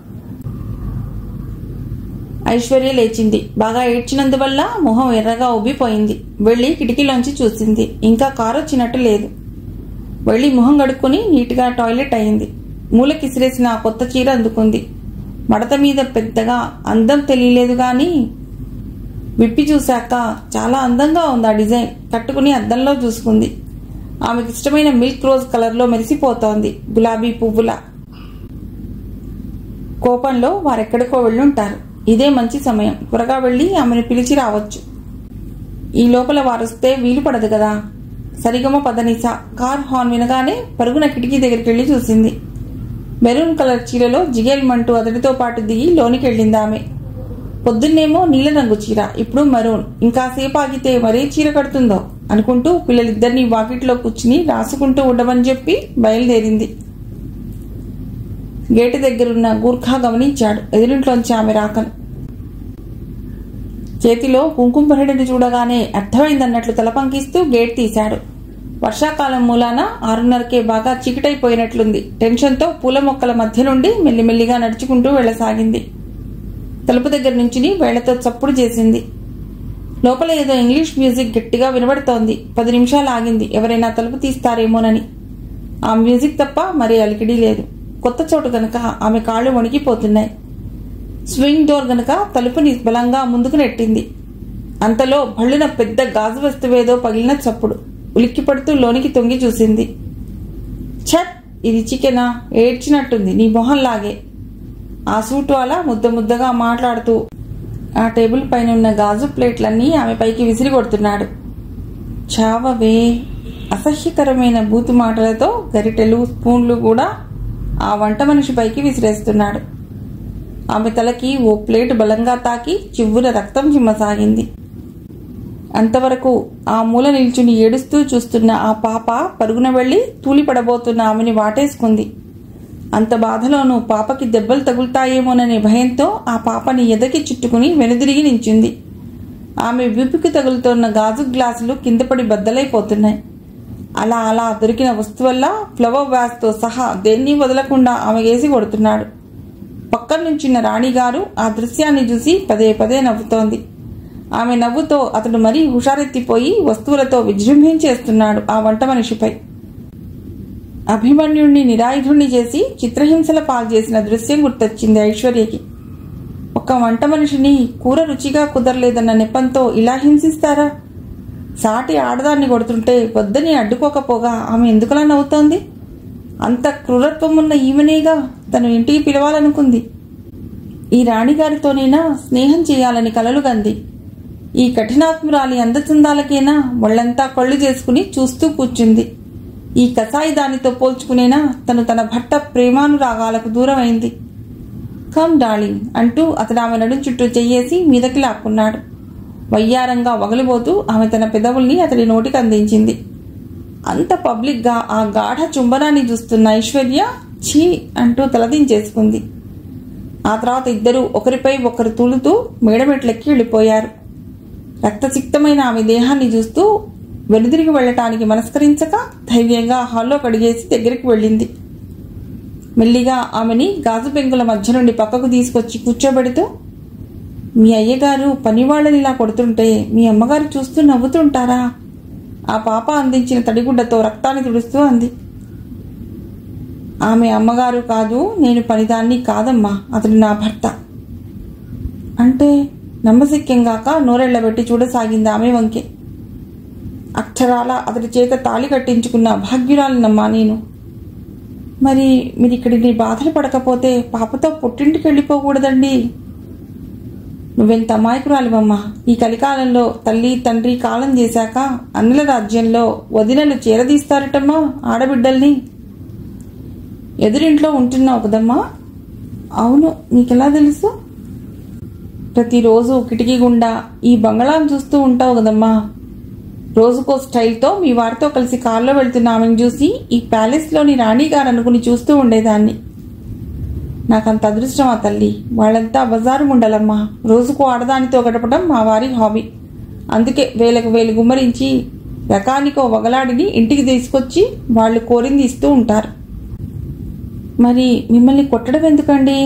ఐశ్వర్య లేచింది బాగా ఏడ్చినందువల్ల మొహం ఎర్రగా ఉబ్బిపోయింది వెళ్లి కిటికీలోంచి చూసింది ఇంకా కారు వచ్చినట్టు లేదు వెళ్లి మొహం కడుక్కుని నీట్గా టాయిలెట్ అయింది మూలకిసిరేసిన ఆ కొత్త చీర అందుకుంది మడత మీద పెద్దగా అందం తెలియలేదు గాని విప్పి చూశాక చాలా అందంగా ఉంది ఆ డిజైన్ కట్టుకుని అద్దంలో చూసుకుంది ఆమెకి ఇష్టమైన మిల్క్ రోజ్ కలర్లో మెరిసిపోతోంది గులాబీ పువ్వుల కోపంలో వారెక్కడికో వెళ్ళుంటారు ఇదే మంచి సమయం త్వరగా వెళ్ళి ఆమెను పిలిచి రావచ్చు ఈ లోపల వారొస్తే వీలు పడదు కదా సరిగమ పదనిస కార్ హార్న్ వినగానే పరుగున కిటికీ దగ్గరికి వెళ్ళి చూసింది మెరూన్ కలర్ చీరలో జిగేల్మంటూ అతడితో పాటు దిగి లోనికి వెళ్ళింది ఆమె పొద్దున్నేమో నీలరంగు చీర ఇప్పుడు మరూన్ ఇంకాసేపు ఆగితే మరే చీర కడుతుందో అనుకుంటూ పిల్లలిద్దరినీ వాకిట్లో కూర్చుని రాసుకుంటూ ఉండమని చెప్పి బయలుదేరింది గేటు దగ్గరున్న గూర్ఖా గమనించాడు ఎదురింట్లోంచి ఆమె రాకను చేతిలో కుంకుమ భరణిని చూడగానే అర్థమైందన్నట్లు తలపంకిస్తూ గేట్ తీశాడు వర్షాకాలం మూలాన ఆరున్నరకే బాగా చీకటైపోయినట్లుంది టెన్షన్తో పూల మొక్కల మధ్య నుండి మెల్లిమెల్లిగా నడుచుకుంటూ వెళ్ళసాగింది తలుపు దగ్గర నుంచుని వేళ్లతో చప్పుడు చేసింది లోపల ఏదో ఇంగ్లీష్ మ్యూజిక్ గట్టిగా వినబడుతోంది పది నిమిషాలు ఆగింది ఎవరైనా తలుపు తీస్తారేమోనని ఆ మ్యూజిక్ తప్ప మరే అలికిడి లేదు కొత్త చోటు గనక ఆమె కాళ్ళు వణికిపోతున్నాయి స్వింగ్ డోర్ గనక తలుపుని బలంగా ముందుకు నెట్టింది అంతలో భళ్ళున పెద్ద గాజు వస్తువేదో పగిలిన చప్పుడు ఉలిక్కి పడుతూ లోనికి తొంగి చూసింది ఛట్ ఇది చికెనా ఏడ్చినట్టుంది నీ మొహంలాగే ఆ సూట్ వాలా ముద్ద ముద్దగా మాట్లాడుతూ ఆ టేబుల్ పైన ఉన్న గాజు ప్లేట్లన్నీ ఆమె పైకి విసిరి కొడుతున్నాడు చావవే అసహ్యకరమైన బూతు మాటలతో గరిటెలు స్పూన్లు కూడా ఆ వంట మనిషి పైకి విసిరేస్తున్నాడు ఆమె తలకి ఓ ప్లేట్ బలంగా తాకి చివ్వున రక్తం చిమ్మసాగింది అంతవరకు ఆ మూల నిల్చుని ఏడుస్తూ చూస్తున్న ఆ పాప పరుగున వెళ్లి తూలిపడబోతున్న ఆమెని వాటేసుకుంది అంత బాధలోనూ పాపకి దెబ్బలు తగులుతాయేమోననే భయంతో ఆ పాపని ఎదకి చుట్టుకుని వెనుదిరిగి నించుంది ఆమె వీపుకి తగులుతోన్న గాజు గ్లాసులు కిందపడి బద్దలైపోతున్నాయి అలా అలా దొరికిన వస్తువల్లా ఫ్లవర్ వ్యాస్తో సహా దేన్ని వదలకుండా ఆమె వేసి కొడుతున్నాడు పక్కన నుంచున్న రాణిగారు ఆ దృశ్యాన్ని చూసి పదే పదే నవ్వుతోంది ఆమె నవ్వుతో అతడు మరీ హుషారెత్తిపోయి వస్తువులతో విజృంభించేస్తున్నాడు ఆ వంట మనిషిపై అభిమన్యుణ్ణి నిరాయుధుణ్ణి చేసి చిత్రహింసల పాలు చేసిన దృశ్యం గుర్తొచ్చింది ఐశ్వర్యకి ఒక వంట మనిషిని కూర రుచిగా కుదరలేదన్న నెపంతో ఇలా హింసిస్తారా సాటి ఆడదాన్ని కొడుతుంటే వద్దని అడ్డుకోకపోగా ఆమె ఎందుకలా నవ్వుతోంది అంత క్రూరత్వం ఉన్న ఈమెనేగా తను ఇంటికి పిలవాలనుకుంది ఈ రాణిగారితోనైనా స్నేహం చేయాలని కలలుగంది ఈ కఠినాత్మురాలి అందచందాలకేనా ఒళ్ళంతా కళ్ళు చేసుకుని చూస్తూ కూర్చుంది ఈ కసాయి దానితో పోల్చుకునేనా తను తన భర్త ప్రేమానురాగాలకు దూరమైంది కమ్ డార్లింగ్ అంటూ అతడు ఆమె నడుం చుట్టూ చెయ్యేసి మీదకి లాక్కున్నాడు వయ్యారంగా వగలిపోతూ ఆమె తన పెదవుల్ని అతడి నోటికి అందించింది అంత పబ్లిక్గా ఆ గాఢ చుంబనాన్ని చూస్తున్న ఐశ్వర్య ఛీ అంటూ తలదించేసుకుంది ఆ తర్వాత ఇద్దరూ ఒకరిపై ఒకరు తూలుతూ మేడమెట్లెక్కి వెళ్ళిపోయారు రక్తసిక్తమైన ఆమె దేహాన్ని చూస్తూ వెనుదిరిగి వెళ్ళటానికి మనస్కరించక ధైర్యంగా హాల్లో కడిగేసి దగ్గరికి వెళ్ళింది మెల్లిగా ఆమెని గాజు పెంకుల మధ్య నుండి పక్కకు తీసుకొచ్చి కూర్చోబెడుతూ మీ అయ్యగారు పనివాళ్ళని ఇలా కొడుతుంటే మీ అమ్మగారు చూస్తూ నవ్వుతుంటారా ఆ పాప అందించిన తడిగుడ్డతో రక్తాన్ని తుడుస్తూ అంది ఆమె అమ్మగారు కాదు నేను పనిదాన్ని కాదమ్మా అతడు నా భర్త అంటే నమ్మశక్యంగాక నోరెళ్లబెట్టి చూడసాగింది ఆమె వంకే అక్షరాల అతడి చేత తాళి కట్టించుకున్న భాగ్యురాలినమ్మా నేను మరి మీరు ఇక్కడిని బాధలు పడకపోతే పాపతో పుట్టింటికి వెళ్ళిపోకూడదండి నువ్వెంత అమాయకురాలివమ్మా ఈ కలికాలంలో తల్లి తండ్రి కాలం చేశాక అన్నల రాజ్యంలో వదినలు చేరదీస్తారటమ్మా ఆడబిడ్డల్ని ఎదురింట్లో ఉంటున్నావు కదమ్మా అవును నీకెలా తెలుసు ప్రతిరోజు కిటికీ గుండా ఈ బంగళాను చూస్తూ ఉంటావు కదమ్మా రోజుకో స్టైల్తో మీ వారితో కలిసి కారులో వెళ్తున్న ఆమెను చూసి ఈ ప్యాలెస్లోని రాణిగారు అనుకుని చూస్తూ ఉండేదాన్ని నాకంత అదృష్టం ఆ తల్లి వాళ్ళంతా బజారు ముండలమ్మా రోజుకు ఆడదానితో గడపడం మా వారి హాబీ అందుకే వేలకు వేలు గుమ్మరించి రకానికో వగలాడిని ఇంటికి తీసుకొచ్చి వాళ్ళు కోరింది ఇస్తూ ఉంటారు మరి మిమ్మల్ని కొట్టడం ఎందుకండి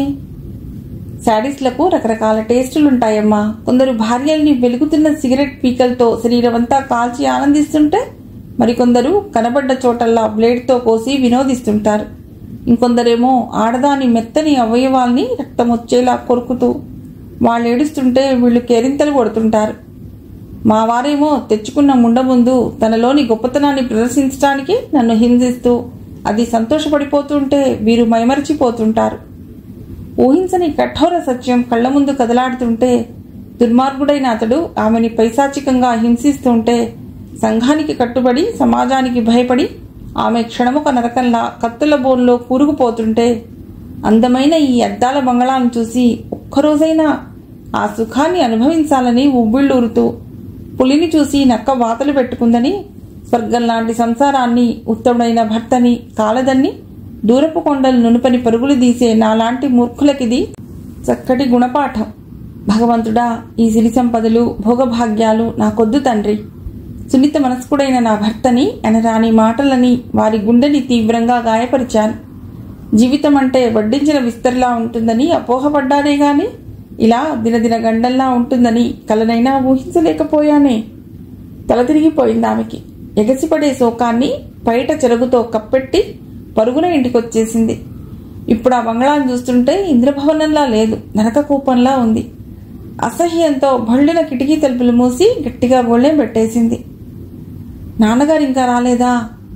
శాడీస్లకు రకరకాల టేస్టులు ఉంటాయమ్మా కొందరు భార్యల్ని వెలుగుతున్న సిగరెట్ పీకలతో శరీరమంతా కాల్చి ఆనందిస్తుంటే మరికొందరు కనబడ్డ చోటల్లా బ్లేడ్తో కోసి వినోదిస్తుంటారు ఇంకొందరేమో ఆడదాని మెత్తని అవయవాల్ని రక్తం వచ్చేలా కొరుకుతూ వాళ్ళు ఏడుస్తుంటే వీళ్ళు కేరింతలు కొడుతుంటారు మా వారేమో తెచ్చుకున్న ముండ ముందు తనలోని గొప్పతనాన్ని ప్రదర్శించడానికి నన్ను హింసిస్తూ అది సంతోషపడిపోతుంటే వీరు మైమరిచిపోతుంటారు ఊహించని కఠోర సత్యం కళ్ళ ముందు కదలాడుతుంటే దుర్మార్గుడైన అతడు ఆమెని పైశాచికంగా హింసిస్తుంటే సంఘానికి కట్టుబడి సమాజానికి భయపడి ఆమె క్షణముక నరకంలా కత్తుల బోన్లో కూరుకుపోతుంటే అందమైన ఈ అద్దాల బంగళాలను చూసి ఒక్కరోజైనా ఆ సుఖాన్ని అనుభవించాలని ఉవ్విళ్ళూరుతూ పులిని చూసి నక్క వాతలు పెట్టుకుందని స్వర్గం లాంటి సంసారాన్ని ఉత్తముడైన భర్తని కాలదన్ని దూరపు కొండలు నునుపని పరుగులు తీసే నాలాంటి మూర్ఖులకిది చక్కటి గుణపాఠం భగవంతుడా ఈ సిరి సంపదలు భోగభాగ్యాలు నాకొద్దు తండ్రి సున్నిత మనస్కుడైన నా భర్తని అనరాని మాటలని వారి గుండెని తీవ్రంగా గాయపరిచాను జీవితం అంటే వడ్డించిన విస్తరిలా ఉంటుందని అపోహపడ్డానే గాని ఇలా దినదిన గండల్లా ఉంటుందని కలనైనా ఊహించలేకపోయానే తల తిరిగిపోయింది ఆమెకి ఎగసిపడే శోకాన్ని బయట చెరుగుతో కప్పెట్టి పరుగున ఇంటికొచ్చేసింది ఇప్పుడు ఆ బంగ్లాను చూస్తుంటే ఇంద్రభవనంలా లేదు నరక కూపంలా ఉంది అసహ్యంతో భళ్ళిన కిటికీ తలుపులు మూసి గట్టిగా గోళ్ళెం పెట్టేసింది నాన్నగారు ఇంకా రాలేదా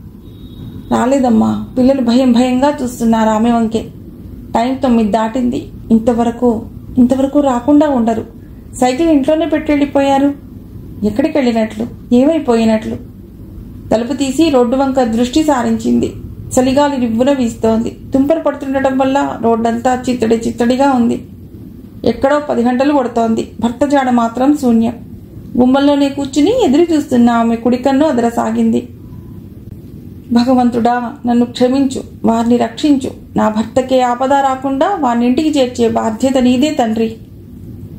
రాలేదమ్మా పిల్లలు భయం భయంగా చూస్తున్నారు ఆమె వంకే టైం తొమ్మిది దాటింది ఇంతవరకు ఇంతవరకు రాకుండా ఉండరు సైకిల్ ఇంట్లోనే పెట్టి వెళ్ళిపోయారు ఎక్కడికి వెళ్ళినట్లు ఏమైపోయినట్లు తలుపు తీసి రోడ్డు వంక దృష్టి సారించింది చలిగాలి రివ్వున వీస్తోంది తుంపర పడుతుండటం వల్ల రోడ్డంతా చిత్తడి చిత్తడిగా ఉంది ఎక్కడో పది గంటలు కొడుతోంది భర్త జాడ మాత్రం శూన్యం గుమ్మల్లోనే కూర్చుని ఎదురు చూస్తున్న ఆమె కుడికన్ను అదరసాగింది భగవంతుడా నన్ను క్షమించు వారిని రక్షించు నా భర్తకే ఆపద రాకుండా వారిని ఇంటికి చేర్చే బాధ్యత నీదే తండ్రి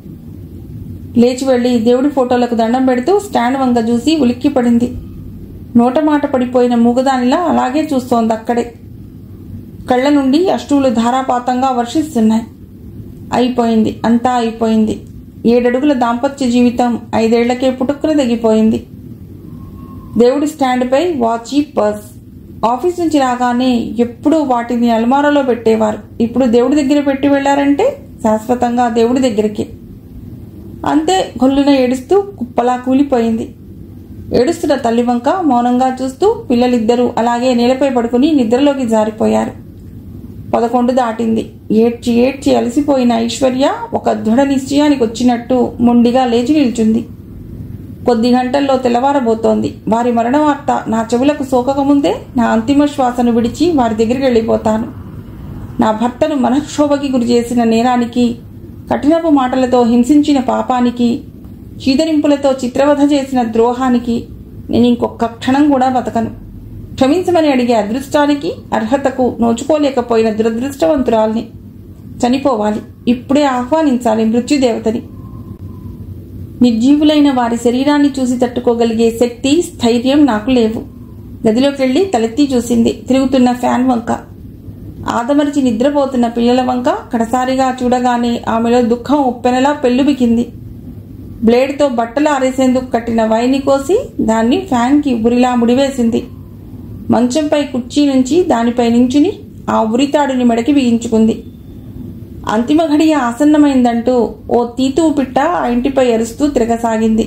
లేచి వెళ్లి దేవుడి ఫోటోలకు దండం పెడుతూ స్టాండ్ వంక చూసి ఉలిక్కి పడింది నోటమాట పడిపోయిన మూగదానిలా అలాగే చూస్తోంది అక్కడే కళ్ళ నుండి అష్టువులు ధారాపాతంగా వర్షిస్తున్నాయి అయిపోయింది అంతా అయిపోయింది ఏడడుగుల దాంపత్య జీవితం ఐదేళ్లకే పుట్టుక్కున తెగిపోయింది దేవుడి స్టాండ్పై వాచి పర్స్ ఆఫీస్ నుంచి రాగానే ఎప్పుడూ వాటిని అల్మారాలో పెట్టేవారు ఇప్పుడు దేవుడి దగ్గర పెట్టి వెళ్లారంటే శాశ్వతంగా దేవుడి దగ్గరికి అంతే గొల్లున ఏడుస్తూ కుప్పలా కూలిపోయింది ఏడుస్తున్న తల్లి వంక మౌనంగా చూస్తూ పిల్లలిద్దరూ అలాగే నేలపై పడుకుని నిద్రలోకి జారిపోయారు పదకొండు దాటింది ఏడ్చి ఏడ్చి అలసిపోయిన ఐశ్వర్య ఒక దృఢ నిశ్చయానికి వచ్చినట్టు మొండిగా లేచి నిల్చుంది కొద్ది గంటల్లో తెల్లవారబోతోంది వారి మరణ వార్త నా చెవులకు సోకకముందే నా అంతిమ శ్వాసను విడిచి వారి దగ్గరికి వెళ్ళిపోతాను నా భర్తను మనఃక్షోభకి గురి చేసిన నేరానికి కఠినపు మాటలతో హింసించిన పాపానికి చీదరింపులతో చిత్రవధ చేసిన ద్రోహానికి నేను ఇంకొక క్షణం కూడా బతకను క్షమించమని అడిగే అదృష్టానికి అర్హతకు నోచుకోలేకపోయిన దురదృష్టవంతురాల్ని చనిపోవాలి ఇప్పుడే ఆహ్వానించాలి మృత్యుదేవతని నిర్జీవులైన వారి శరీరాన్ని చూసి తట్టుకోగలిగే శక్తి స్థైర్యం నాకు లేవు గదిలోకి వెళ్ళి తలెత్తి చూసింది తిరుగుతున్న ఫ్యాన్ వంక ఆదమరిచి నిద్రపోతున్న పిల్లల వంక కడసారిగా చూడగానే ఆమెలో దుఃఖం ఉప్పెనలా పెళ్ళుబికింది బ్లేడ్తో బట్టలు ఆరేసేందుకు కట్టిన వైని కోసి దాన్ని ఫ్యాన్కి ఉరిలా ముడివేసింది మంచంపై కుర్చీ నుంచి దానిపై నించుని ఆ ఉరితాడుని మెడకి బిగించుకుంది అంతిమ ఘడియ ఆసన్నమైందంటూ ఓ తీతువు పిట్ట ఆ ఇంటిపై అరుస్తూ తిరగసాగింది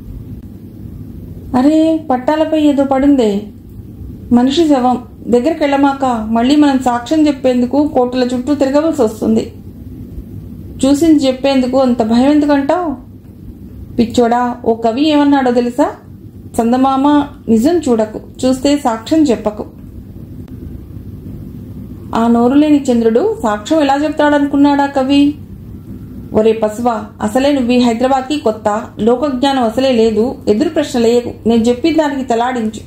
అరే పట్టాలపై ఏదో పడిందే మనిషి శవం దగ్గరికి వెళ్ళమాక మళ్ళీ మనం సాక్ష్యం చెప్పేందుకు కోటల చుట్టూ తిరగవలసి వస్తుంది చూసింది చెప్పేందుకు అంత భయం ఎందుకంటావు పిచ్చోడా ఓ కవి ఏమన్నాడో తెలుసా చందమామ నిజం చూడకు చూస్తే సాక్ష్యం చెప్పకు ఆ నోరులేని చంద్రుడు సాక్ష్యం ఎలా చెప్తాడనుకున్నాడా కవి ఒరే పసువా అసలే నువ్వు ఈ హైదరాబాద్కి కొత్త లోకజ్ఞానం అసలే లేదు ఎదురు ప్రశ్న లేదు నేను చెప్పిన దానికి తలాడించు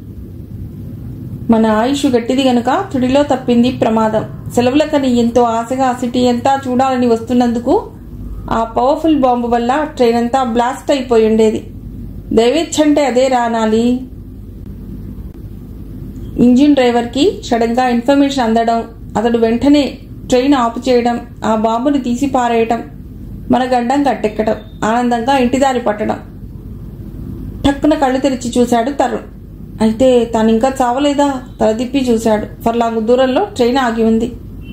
మన ఆయుష్ గట్టిది గనుక తుడిలో తప్పింది ప్రమాదం సెలవులకని ఎంతో ఆశగా సిటీ అంతా చూడాలని వస్తున్నందుకు ఆ పవర్ఫుల్ బాంబు వల్ల ట్రైన్ అంతా బ్లాస్ట్ అయిపోయి ఉండేది దైవేచ్ఛంటే అదే రానాలి ఇంజిన్ డ్రైవర్కి సడన్గా ఇన్ఫర్మేషన్ అందడం అతడు వెంటనే ట్రైన్ ఆపు చేయడం ఆ బాంబుని తీసి పారేయటం మన గడ్డం కట్టెక్కడం ఆనందంగా ఇంటిదారి పట్టడం టక్కున కళ్ళు తెరిచి చూశాడు తరుణ్ అయితే తాను ఇంకా చావలేదా తల తిప్పి చూశాడు ఫర్లాంగు దూరంలో ట్రైన్ ఆగి ఉంది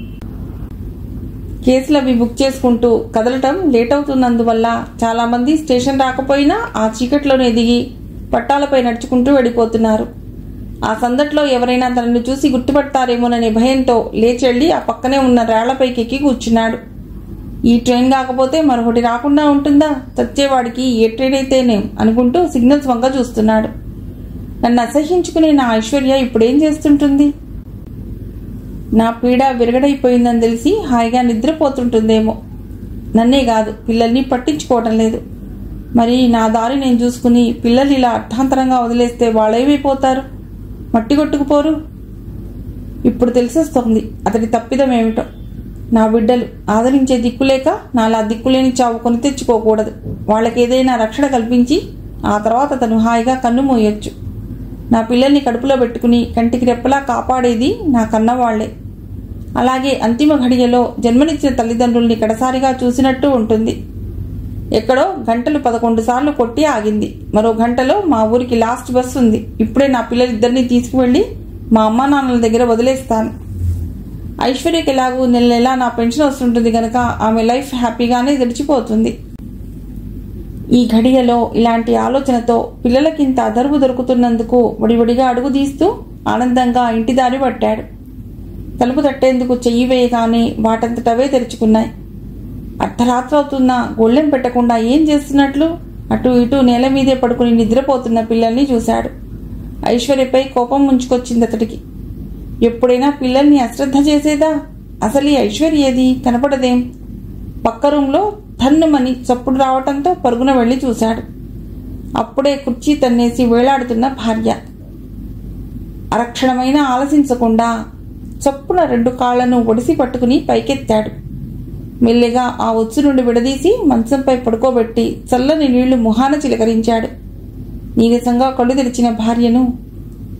కేసులు అవి బుక్ చేసుకుంటూ కదలటం లేట్ అవుతున్నందువల్ల చాలా మంది స్టేషన్ రాకపోయినా ఆ చీకట్లోనే దిగి పట్టాలపై నడుచుకుంటూ వెళ్ళిపోతున్నారు ఆ సందట్లో ఎవరైనా తనను చూసి గుర్తుపడతారేమోననే భయంతో లేచెళ్ళి ఆ పక్కనే ఉన్న రాళ్లపైకి ఎక్కి కూర్చున్నాడు ఈ ట్రైన్ కాకపోతే మరొకటి రాకుండా ఉంటుందా చచ్చేవాడికి ఏ ట్రైన్ అయితేనేం అనుకుంటూ సిగ్నల్స్ వంక చూస్తున్నాడు నన్ను అసహ్యించుకునే నా ఐశ్వర్య ఇప్పుడేం చేస్తుంటుంది నా పీడ విరగడైపోయిందని తెలిసి హాయిగా నిద్రపోతుంటుందేమో నన్నే కాదు పిల్లల్ని పట్టించుకోవటం లేదు మరి నా దారి నేను చూసుకుని పిల్లలు ఇలా అర్థాంతరంగా వదిలేస్తే వాళ్ళేమైపోతారు మట్టి కొట్టుకుపోరు ఇప్పుడు తెలిసొస్తోంది అతడి తప్పిదం ఏమిటో నా బిడ్డలు ఆదరించే దిక్కులేక నాలా దిక్కులేని చావు కొని తెచ్చుకోకూడదు వాళ్ళకి ఏదైనా రక్షణ కల్పించి ఆ తర్వాత తను హాయిగా కన్ను మూయొచ్చు నా పిల్లల్ని కడుపులో పెట్టుకుని కంటికి రెప్పలా కాపాడేది నా కన్నవాళ్లే అలాగే అంతిమ ఘడియలో జన్మనిచ్చిన తల్లిదండ్రుల్ని కడసారిగా చూసినట్టు ఉంటుంది ఎక్కడో గంటలు పదకొండు సార్లు కొట్టి ఆగింది మరో గంటలో మా ఊరికి లాస్ట్ బస్ ఉంది ఇప్పుడే నా పిల్లలిద్దరిని తీసుకువెళ్ళి మా అమ్మా నాన్నల దగ్గర వదిలేస్తాను ఐశ్వర్యకి ఎలాగూ నెల నెలా నా పెన్షన్ వస్తుంటుంది కనుక ఆమె లైఫ్ హ్యాపీగానే గడిచిపోతుంది ఈ ఘడియలో ఇలాంటి ఆలోచనతో పిల్లలకింత అదరువు దొరుకుతున్నందుకు వడివడిగా అడుగు తీస్తూ ఆనందంగా ఇంటి దారి పట్టాడు తలుపు తట్టేందుకు చెయ్యి వేయగానే వాటంతటవే తెరుచుకున్నాయి అర్ధరాత్రి అవుతున్నా గొళ్ళెం పెట్టకుండా ఏం చేస్తున్నట్లు అటు ఇటు నేల మీదే పడుకుని నిద్రపోతున్న పిల్లల్ని చూశాడు ఐశ్వర్యపై కోపం ముంచుకొచ్చింది అతడికి ఎప్పుడైనా పిల్లల్ని అశ్రద్ధ చేసేదా అసలు ఈ ఐశ్వర్య ఏది కనపడదేం పక్క రూంలో ధన్నుమని చప్పుడు రావటంతో పరుగున వెళ్లి చూశాడు అప్పుడే కుర్చీ తన్నేసి వేలాడుతున్న భార్య అరక్షణమైనా ఆలసించకుండా చప్పున రెండు కాళ్లను ఒడిసి పట్టుకుని పైకెత్తాడు మెల్లిగా ఆ ఉచ్చు నుండి విడదీసి మంచంపై పడుకోబెట్టి చల్లని నీళ్లు ముహాన చిలకరించాడు నీరసంగా కళ్ళు తెరిచిన భార్యను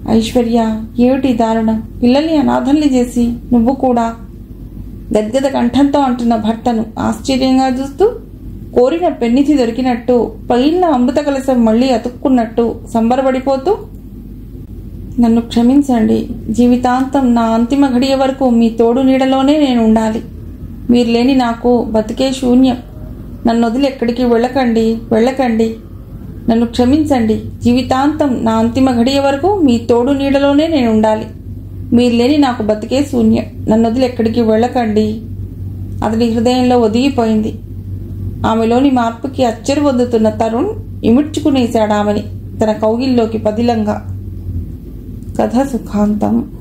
ఐశ్వర్య ఏమిటి దారుణం పిల్లల్ని అనాథల్ని చేసి నువ్వు కూడా గద్గద కంఠంతో అంటున్న భర్తను ఆశ్చర్యంగా చూస్తూ కోరిన పెన్నిధి దొరికినట్టు పగిలిన అమృత కలశం మళ్ళీ అతుక్కున్నట్టు సంబరపడిపోతూ నన్ను క్షమించండి జీవితాంతం నా అంతిమ ఘడియ వరకు మీ తోడు నీడలోనే నేను ఉండాలి మీరు లేని నాకు బతికే శూన్యం నన్ను వదిలి ఎక్కడికి వెళ్ళకండి వెళ్ళకండి నన్ను క్షమించండి జీవితాంతం నా అంతిమ ఘడియ వరకు మీ తోడు నీడలోనే నేను ఉండాలి మీరు లేని నాకు బతికే శూన్యం నన్ను వదిలి ఎక్కడికి వెళ్ళకండి అతని హృదయంలో ఒదిగిపోయింది ఆమెలోని మార్పుకి అచ్చరు వద్దుతున్న తరుణ్ ఇముడ్చుకునేశాడు ఆమెని తన కౌగిల్లోకి పదిలంగా కథ సుఖాంతం